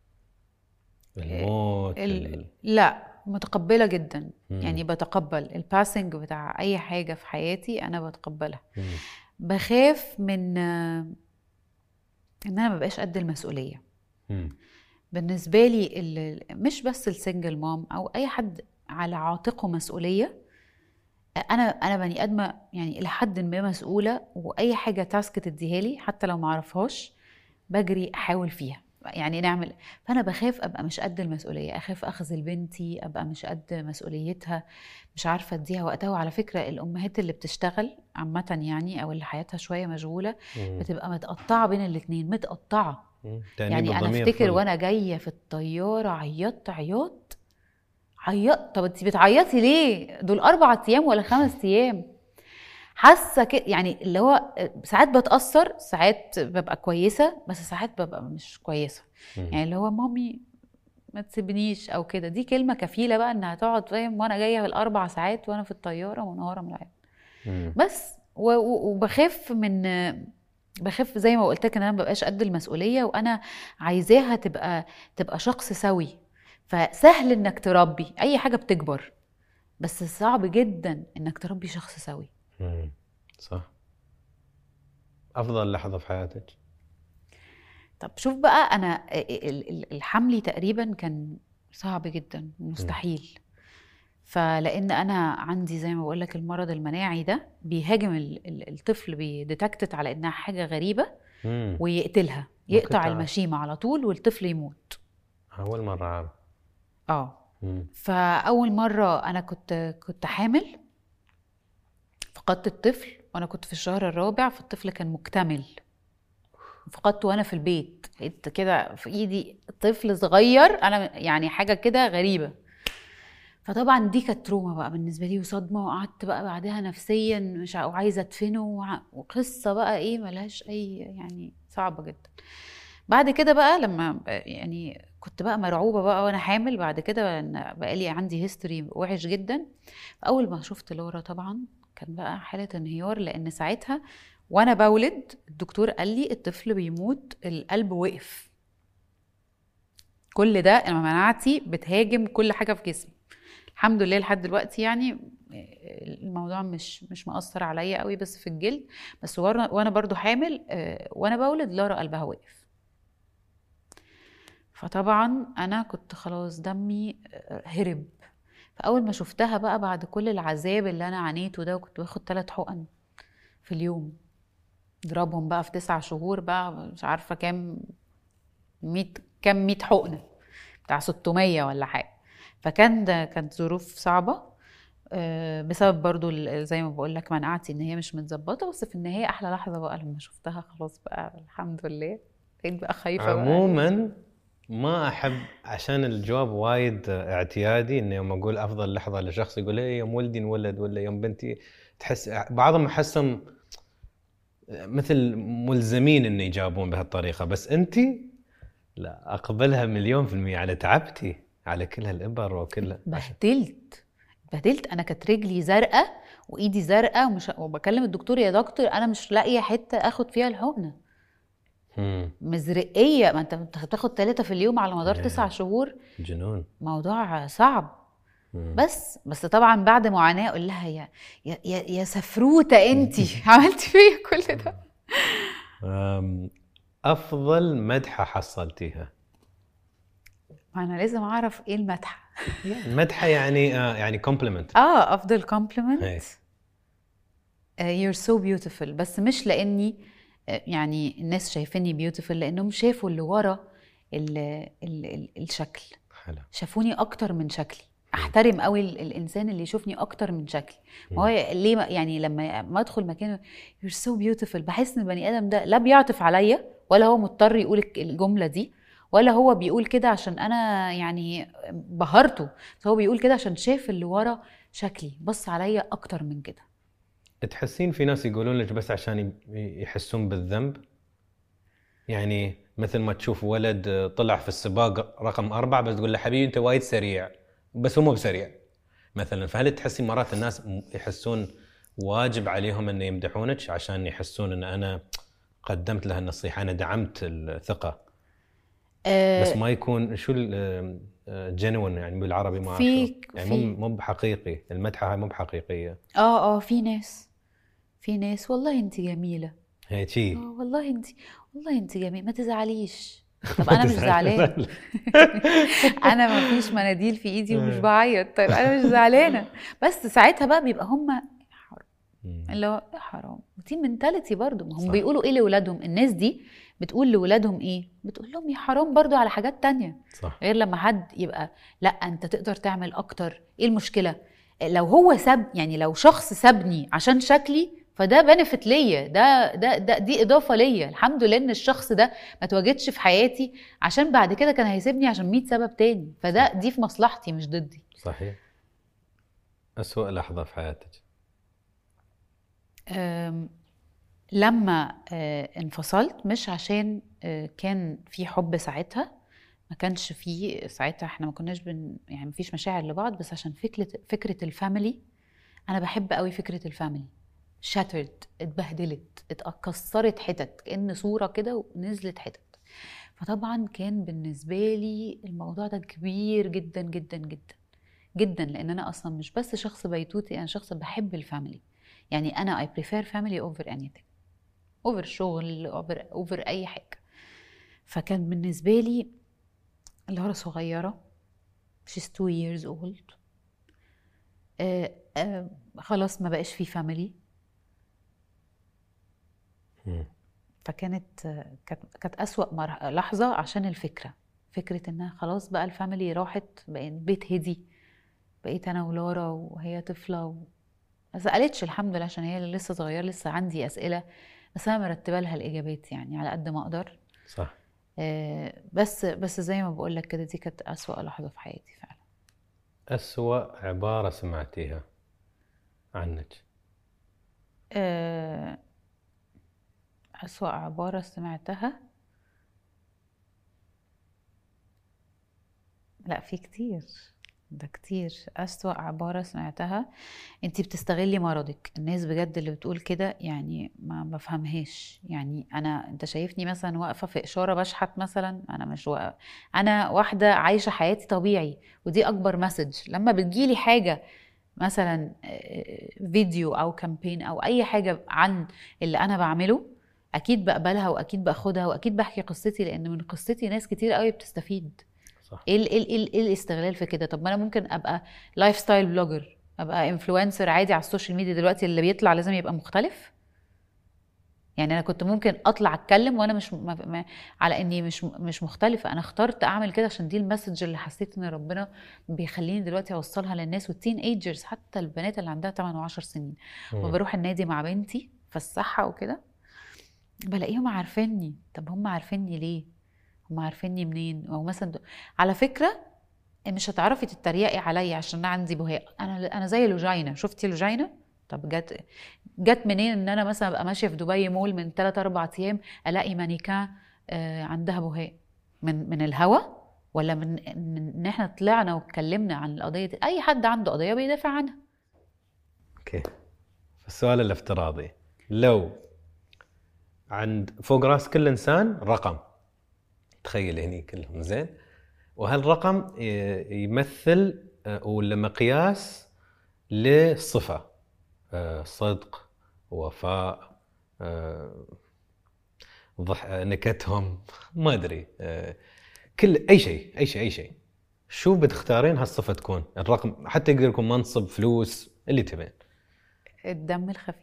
الموت ال... ال... لا متقبله جدا مم. يعني بتقبل الباسنج بتاع اي حاجه في حياتي انا بتقبلها مم. بخاف من آه، ان انا مبقاش قد المسؤوليه مم. بالنسبه لي ال- مش بس السنجل مام او اي حد على عاتقه مسؤوليه انا انا بني ادمه يعني الى حد ما مسؤوله واي حاجه تاسك تديها لي حتى لو ما اعرفهاش بجري احاول فيها يعني نعمل فانا بخاف ابقى مش قد المسؤوليه اخاف اخذل بنتي ابقى مش قد مسؤوليتها مش عارفه اديها وقتها وعلى فكره الامهات اللي بتشتغل عامه يعني او اللي حياتها شويه مشغوله مم. بتبقى متقطعه بين الاتنين متقطعه مم. تأنيب يعني انا الضمير افتكر فل. وانا جايه في الطياره عيطت عياط عيط طب انت بتعيطي ليه دول اربع ايام ولا خمس ايام حاسه كده يعني اللي هو ساعات بتاثر ساعات ببقى كويسه بس ساعات ببقى مش كويسه مم. يعني اللي هو مامي ما تسيبنيش او كده دي كلمه كفيله بقى انها تقعد فاهم وانا جايه بالاربع ساعات وانا في الطياره منهاره من العياط مم. بس و- و- وبخاف من بخاف زي ما قلت لك ان انا مبقاش قد المسؤوليه وانا عايزاها تبقى تبقى شخص سوي فسهل انك تربي اي حاجه بتكبر بس صعب جدا انك تربي شخص سوي مم. صح افضل لحظة في حياتك طب شوف بقى انا ال- ال- الحملي تقريبا كان صعب جدا مستحيل فلان انا عندي زي ما بقول لك المرض المناعي ده بيهاجم ال- ال- الطفل بيديتكتت على انها حاجه غريبه مم. ويقتلها ممكن يقطع تعرف. المشيمه على طول والطفل يموت اول مرة اعرف اه مم. فاول مره انا كنت كنت حامل فقدت الطفل وانا كنت في الشهر الرابع فالطفل كان مكتمل فقدته وانا في البيت لقيت كده في ايدي طفل صغير انا يعني حاجه كده غريبه فطبعا دي كانت تروما بقى بالنسبه لي وصدمه وقعدت بقى بعدها نفسيا مش ع- وعايزه ادفنه وع- وقصه بقى ايه ملهاش اي يعني صعبه جدا بعد كده بقى لما يعني كنت بقى مرعوبه بقى وانا حامل بعد كده ان بقى لي عندي هيستوري وحش جدا اول ما شفت لورا طبعا كان بقى حاله انهيار لان ساعتها وانا بولد الدكتور قال لي الطفل بيموت القلب وقف كل ده انا مناعتي بتهاجم كل حاجه في جسمي الحمد لله لحد دلوقتي يعني الموضوع مش مش مأثر عليا قوي بس في الجلد بس وانا وأنا برضو حامل آه، وانا بولد لارا قلبها وقف فطبعا انا كنت خلاص دمي آه، هرب فاول ما شفتها بقى بعد كل العذاب اللي انا عانيته ده وكنت باخد ثلاث حقن في اليوم اضربهم بقى في تسع شهور بقى مش عارفه كام ميت كام ميت حقنه بتاع 600 ولا حاجه فكان ده كانت ظروف صعبه آه، بسبب برضو ال- زي ما بقول لك مناعتي ان هي مش متظبطه بس في النهايه احلى لحظه بقى لما شفتها خلاص بقى الحمد لله بقيت بقى خايفه بقى. عموما ما احب عشان الجواب وايد اعتيادي انه يوم اقول افضل لحظه لشخص يقول ايه يوم ولدي انولد ولا يوم بنتي تحس بعضهم احسهم مثل ملزمين انه يجاوبون بهالطريقه بس انت لا اقبلها مليون في المية على تعبتي على كل هالابر وكل بهدلت بهدلت انا كانت رجلي زرقاء وايدي زرقاء ومش وبكلم الدكتور يا دكتور انا مش لاقيه حته اخد فيها الحقنه مم. مزرقيه ما انت بتاخد ثلاثه في اليوم على مدار إيه. تسع شهور جنون موضوع صعب مم. بس بس طبعا بعد معاناه اقول لها يا يا يا, يا سفروته انت عملتي فيا كل ده أم، افضل مدحه حصلتيها ما انا لازم اعرف ايه المدح مدحه يعني آه يعني كومبلمنت اه افضل كومبلمنت إيه. you're so beautiful بس مش لاني آه، يعني الناس شايفيني بيوتيفول لانهم شافوا اللي ورا ال ال ال الشكل حلو شافوني اكتر من شكلي احترم قوي ال- الانسان اللي يشوفني اكتر من شكلي ما هو ليه ما- يعني لما ما ادخل مكان you're so beautiful بحس ان البني ادم ده لا بيعطف عليا ولا هو مضطر يقول الك- الجمله دي ولا هو بيقول كده عشان انا يعني بهرته بس هو بيقول كده عشان شاف اللي ورا شكلي بص عليا اكتر من كده تحسين في ناس يقولون لك بس عشان ي- يحسون بالذنب يعني مثل ما تشوف ولد طلع في السباق رقم أربعة بس تقول له حبيبي أنت وايد سريع بس هو مو بسريع مثلا فهل تحسين مرات الناس م- يحسون واجب عليهم أن يمدحونك عشان يحسون أن أنا قدمت له النصيحة أنا دعمت الثقة آه، بس ما يكون شو جنون يعني بالعربي ما أعرف في- شو. يعني في- مو مو بحقيقي المدحة هاي مو بحقيقية اه اه في ناس في ناس والله انت جميله هي شي اه والله انت والله انت جميله ما تزعليش طب انا مش زعلانه انا ما فيش مناديل في ايدي ومش آه. بعيط طيب انا مش زعلانه بس ساعتها بقى بيبقى هم مم. اللي هو يا حرام دي منتاليتي برضو ما هم صح. بيقولوا ايه لاولادهم الناس دي بتقول لاولادهم ايه بتقول لهم يا حرام برضو على حاجات تانية صح غير لما حد يبقى لا انت تقدر تعمل اكتر ايه المشكله لو هو ساب يعني لو شخص سابني عشان شكلي فده بنفت ليا ده ده ده دي اضافه ليا الحمد لله ان الشخص ده ما تواجدش في حياتي عشان بعد كده كان هيسيبني عشان 100 سبب تاني فده دي في مصلحتي مش ضدي صحيح أسوأ لحظة في حياتك أم، لما آه، انفصلت مش عشان آه، كان في حب ساعتها ما كانش في ساعتها احنا ما كناش بن يعني ما فيش مشاعر لبعض بس عشان فكرة فكرة الفاميلي انا بحب قوي فكرة الفاميلي شاترد اتبهدلت اتكسرت حتت كأن صورة كده ونزلت حتت فطبعا كان بالنسبة لي الموضوع ده كبير جدا جدا جدا جدا لان انا اصلا مش بس شخص بيتوتي انا شخص بحب الفاميلي يعني انا I prefer family over anything over شغل over, over اي حاجه فكان بالنسبه لي لارا صغيره she's two years old آه آه خلاص ما بقاش في فاميلي مم. فكانت آه، كانت كانت اسوأ مرح- لحظه عشان الفكره فكره انها خلاص بقى الفاميلي راحت بقى البيت هدي بقيت انا ولارا وهي طفله و... ما سالتش الحمد لله عشان هي لسه صغيره لسه عندي اسئله بس انا مرتبه لها الاجابات يعني على قد ما اقدر صح آه، بس بس زي ما بقول لك كده دي كانت اسوأ لحظه في حياتي فعلا أسوأ عبارة سمعتيها عنك آه، أسوأ عبارة سمعتها لا في كتير ده كتير أسوأ عبارة سمعتها انتي بتستغلي مرضك الناس بجد اللي بتقول كده يعني ما بفهمهاش يعني انا انت شايفني مثلا واقفة في إشارة بشحت مثلا انا مش واقفة انا واحدة عايشة حياتي طبيعي ودي اكبر مسج لما بتجيلي حاجة مثلا آه، فيديو او كامبين او اي حاجة عن اللي انا بعمله اكيد بقبلها واكيد باخدها واكيد بحكي قصتي لان من قصتي ناس كتير قوي بتستفيد صح ايه ال- ايه ال- ايه ال- ايه الاستغلال في كده طب ما انا ممكن ابقى لايف ستايل بلوجر ابقى انفلونسر عادي على السوشيال ميديا دلوقتي اللي بيطلع لازم يبقى مختلف يعني انا كنت ممكن اطلع اتكلم وانا مش ما ما على اني مش مش مختلفه انا اخترت اعمل كده عشان دي المسج اللي حسيت ان ربنا بيخليني دلوقتي اوصلها للناس والتين ايجرز حتى البنات اللي عندها 8 و10 سنين مم. وبروح النادي مع بنتي في الصحة وكده بلاقيهم عارفيني طب هم عارفيني ليه هم عارفيني منين او مثلا د- على فكرة مش هتعرفي تتريقي عليا عشان انا عندي بهاء انا انا زي لوجينا شفتي لوجينا طب جت جت منين ان انا مثلا ابقى ماشيه في دبي مول من 3 4 ايام الاقي مانيكان آه، عندها بهاء من من الهوا ولا من من ان احنا طلعنا واتكلمنا عن القضيه دي اي حد عنده قضيه بيدافع عنها اوكي السؤال الافتراضي لو عند فوق راس كل انسان رقم تخيل هني كلهم زين وهالرقم ي- يمثل آه، ولا مقياس لصفه آه، صدق وفاء آه، ضح آه، نكتهم ما ادري آه، كل اي شيء اي شيء اي شيء شو بتختارين هالصفه تكون الرقم حتى يقدر يكون منصب فلوس اللي تبين الدم الخفيف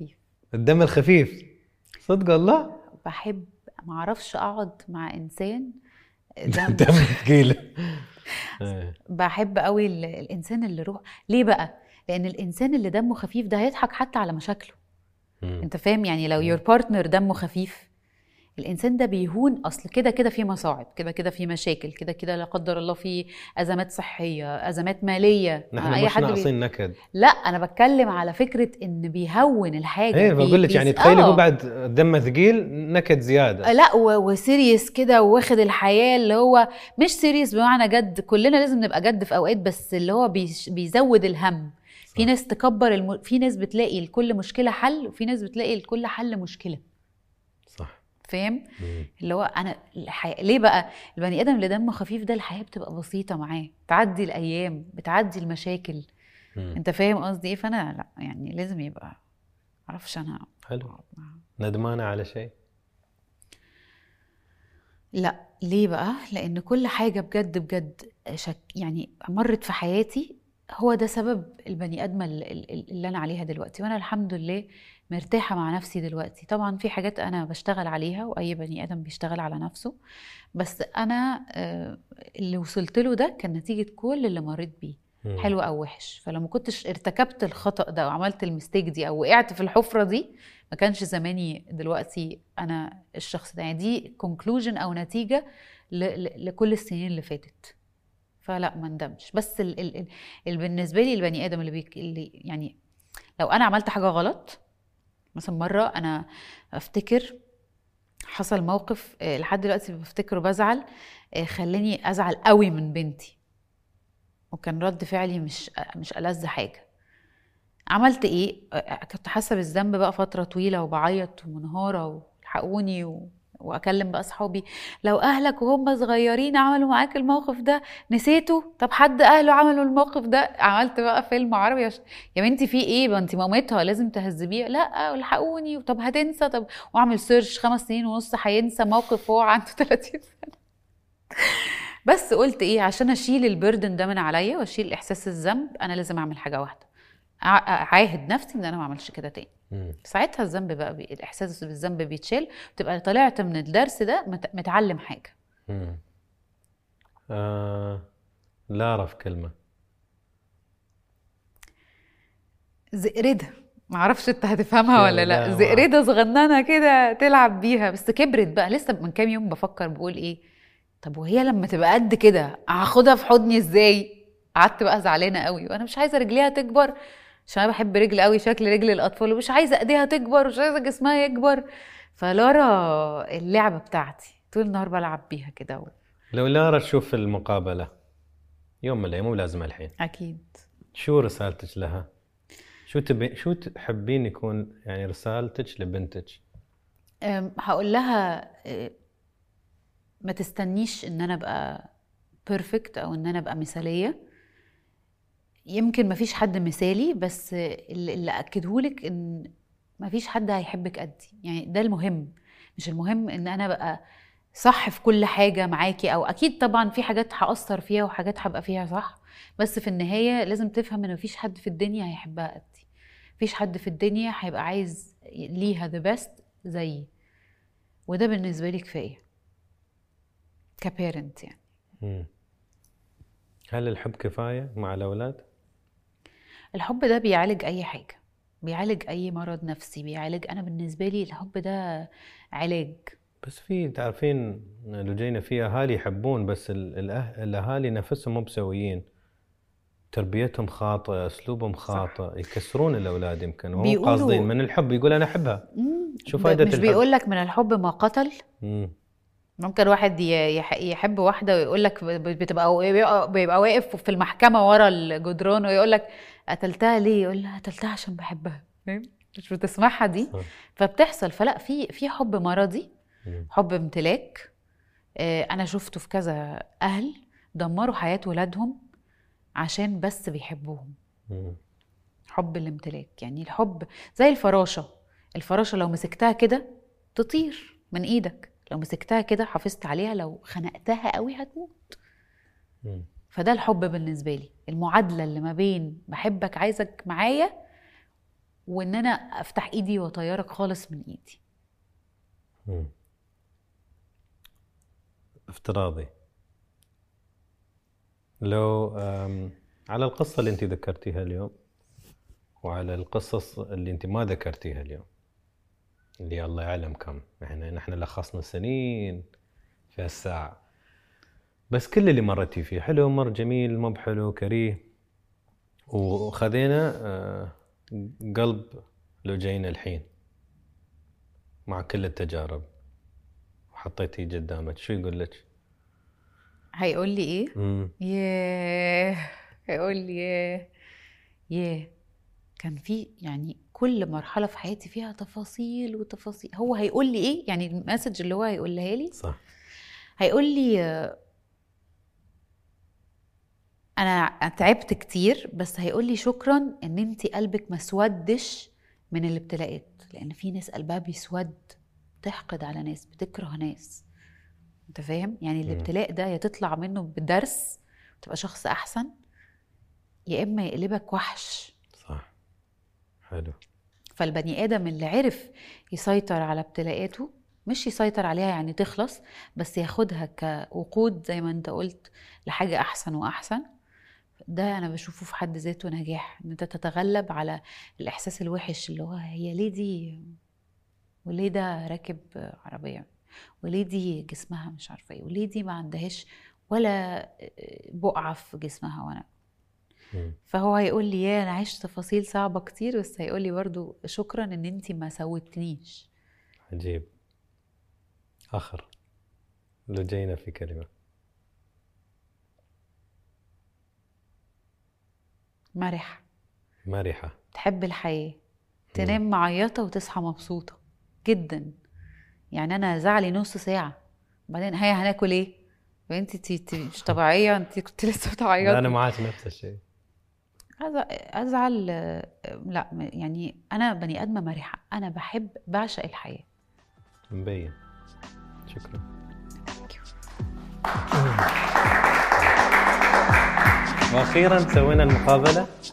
الدم الخفيف صدق الله بحب ما اعرفش اقعد مع انسان دم دم ثقيل إيه. بحب قوي ال- الانسان اللي روح ليه بقى لان الانسان اللي دمه خفيف ده هيضحك حتى على مشاكله مم. انت فاهم يعني لو يور بارتنر دمه خفيف الانسان ده بيهون اصل كده كده في مصاعب كده كده في مشاكل كده كده لا قدر الله في ازمات صحيه ازمات ماليه نحن اي مش حد بي... ناقصين نكد لا انا بتكلم على فكره ان بيهون الحاجه ايه بي- بقول لك بيس- يعني تخيلي آه. هو بعد دمه ثقيل نكد زياده لا و- وسيريس كده واخد الحياه اللي هو مش سيريس بمعنى جد كلنا لازم نبقى جد في اوقات بس اللي هو بيش- بيزود الهم في صح. ناس تكبر الم... في ناس بتلاقي لكل مشكله حل وفي ناس بتلاقي لكل حل مشكله صح فاهم مم. اللي هو انا الحياة ليه بقى البني ادم اللي دمه خفيف ده الحياه بتبقى بسيطه معاه تعدي الايام بتعدي المشاكل مم. انت فاهم قصدي ايه فانا لا يعني لازم يبقى معرفش انا حلو ندمانه على شيء لا ليه بقى لان كل حاجه بجد بجد شك يعني مرت في حياتي هو ده سبب البني ادمه ال- ال- اللي انا عليها دلوقتي وانا الحمد لله مرتاحه مع نفسي دلوقتي طبعا في حاجات انا بشتغل عليها واي بني ادم بيشتغل على نفسه بس انا آه، اللي وصلت له ده كان نتيجه كل اللي مريت بيه مم. حلو او وحش فلما كنتش ارتكبت الخطا ده وعملت المستيك دي او وقعت في الحفره دي ما كانش زماني دلوقتي انا الشخص ده يعني دي كونكلوجن او نتيجه ل- ل- لكل السنين اللي فاتت فلا ما ندمش بس ال ال ال ال بالنسبه لي البني ادم اللي, بيك اللي يعني لو انا عملت حاجه غلط مثلا مره انا افتكر حصل موقف آه، لحد دلوقتي بفتكره بزعل آه، خلاني ازعل قوي من بنتي وكان رد فعلي مش مش ألذ حاجه عملت ايه آه، كنت حاسه بالذنب بقى فتره طويله وبعيط ومنهاره والحقوني و... واكلم بقى اصحابي لو اهلك وهم صغيرين عملوا معاك الموقف ده نسيته طب حد اهله عملوا الموقف ده عملت بقى فيلم عربي عش... يا بنتي في ايه ما انت مامتها لازم تهذبيها لا الحقوني طب هتنسى طب واعمل سيرش خمس سنين ونص هينسى موقف هو عنده 30 سنه بس قلت ايه عشان اشيل البردن ده من عليا واشيل احساس الذنب انا لازم اعمل حاجه واحده أع- اعاهد نفسي ان انا ما اعملش كده تاني مم. ساعتها الذنب بقى بي... الاحساس بالذنب بيتشال وتبقى طلعت من الدرس ده مت... متعلم حاجه مم. آه لا اعرف كلمه زئردة معرفش انت هتفهمها لا، ولا لا، لا ما زئردة صغننة كده تلعب بيها بس كبرت بقى لسه من كام يوم بفكر بقول ايه طب وهي لما تبقى قد كده هاخدها في حضني ازاي قعدت بقى زعلانة قوي وانا مش عايزة رجليها تكبر عشان انا بحب رجل قوي شكل رجل الاطفال ومش عايزة ايديها تكبر ومش عايزة جسمها يكبر فلارا اللعبة بتاعتي طول النهار بلعب بيها كده و... لو لارا تشوف المقابله يوم من الايام مو لازم الحين اكيد شو رسالتك لها؟ شو تبي شو تحبين يكون يعني رسالتك لبنتك؟ أم، هقول لها أه، ما تستنيش ان انا ابقى بيرفكت او ان انا ابقى مثاليه يمكن ما فيش حد مثالي بس اللي اللي اكدهولك ان ما فيش حد هيحبك قدي يعني ده المهم مش المهم ان انا بقى صح في كل حاجه معاكي او اكيد طبعا في حاجات هاثر فيها وحاجات هبقى فيها صح بس في النهايه لازم تفهم ان مفيش حد في الدنيا هيحبها قدي مفيش حد في الدنيا هيبقى عايز ليها ذا بيست زيي وده بالنسبه لي كفايه كبيرنت يعني مم. هل الحب كفايه مع الاولاد؟ الحب ده بيعالج اي حاجه بيعالج اي مرض نفسي بيعالج انا بالنسبه لي الحب ده علاج بس في تعرفين لو جينا في اهالي يحبون بس ال- الأه... الاهالي نفسهم مو بسويين تربيتهم خاطئه اسلوبهم خاطئ يكسرون الاولاد يمكن وهم بيقولوا- قاصدين من الحب يقول انا احبها مم، شو ب- فايدة مش الحب؟ بيقول لك من الحب ما قتل مم. ممكن واحد ي- يح- يحب واحده ويقول لك بتبقى بيبقى- بيبقى واقف في المحكمه ورا الجدران ويقول لك قتلتها ليه يقول لها قتلتها عشان بحبها فاهم مش بتسمعها دي صح. فبتحصل فلا في في حب مرضي مم. حب امتلاك آه، انا شفته في كذا اهل دمروا حياه ولادهم عشان بس بيحبوهم مم. حب الامتلاك يعني الحب زي الفراشه الفراشه لو مسكتها كده تطير من ايدك لو مسكتها كده حافظت عليها لو خنقتها قوي هتموت مم. فده الحب بالنسبه لي المعادله اللي ما بين بحبك عايزك معايا وان انا افتح ايدي واطيرك خالص من ايدي مم. افتراضي لو أم، على القصة اللي أنت ذكرتيها اليوم وعلى القصص اللي أنت ما ذكرتيها اليوم اللي الله يعلم كم احنا نحن لخصنا سنين في هالساعة بس كل اللي مرتي فيه حلو مر جميل مو بحلو كريه وخذينا آه، قلب لو جاينا الحين مع كل التجارب وحطيتيه قدامك شو يقول لك؟ هيقول لي ايه مم. ياه هيقول لي ياه ياه كان في يعني كل مرحلة في حياتي فيها تفاصيل وتفاصيل هو هيقول لي ايه يعني المسج اللي هو هيقولها لي صح هيقول لي آه، انا تعبت كتير بس هيقول لي شكرا ان انت قلبك ما سودش من الابتلاءات لان في ناس قلبها بيسود بتحقد على ناس بتكره ناس انت فاهم يعني مم. الابتلاء ده يا تطلع منه بدرس تبقى شخص احسن يا اما يقلبك وحش صح حلو فالبني ادم اللي عرف يسيطر على ابتلاءاته مش يسيطر عليها يعني تخلص بس ياخدها كوقود زي ما انت قلت لحاجه احسن واحسن ده انا بشوفه في حد ذاته نجاح ان انت تتغلب على الاحساس الوحش اللي هو هي ليه دي وليه ده راكب عربيه وليه دي جسمها مش عارفه ايه وليه دي ما عندهاش ولا بقعه في جسمها وانا مم. فهو هيقول لي يا انا عشت تفاصيل صعبه كتير بس هيقول لي برضو شكرا ان انت ما سوتنيش عجيب آخر لو جينا في كلمة مرح مرحة تحب الحياه تنام معيطه وتصحى مبسوطه جدا يعني انا زعلي نص ساعه بعدين هيا هناكل ايه انت تي- تي- مش طبيعيه انت كنت لسه لا بتعيطي أنا معاك نفس الشيء أز- ازعل آه، لا م- يعني انا بني ادمه مرحه انا بحب بعشق الحياه مبين شكرا واخيرا سوينا المقابله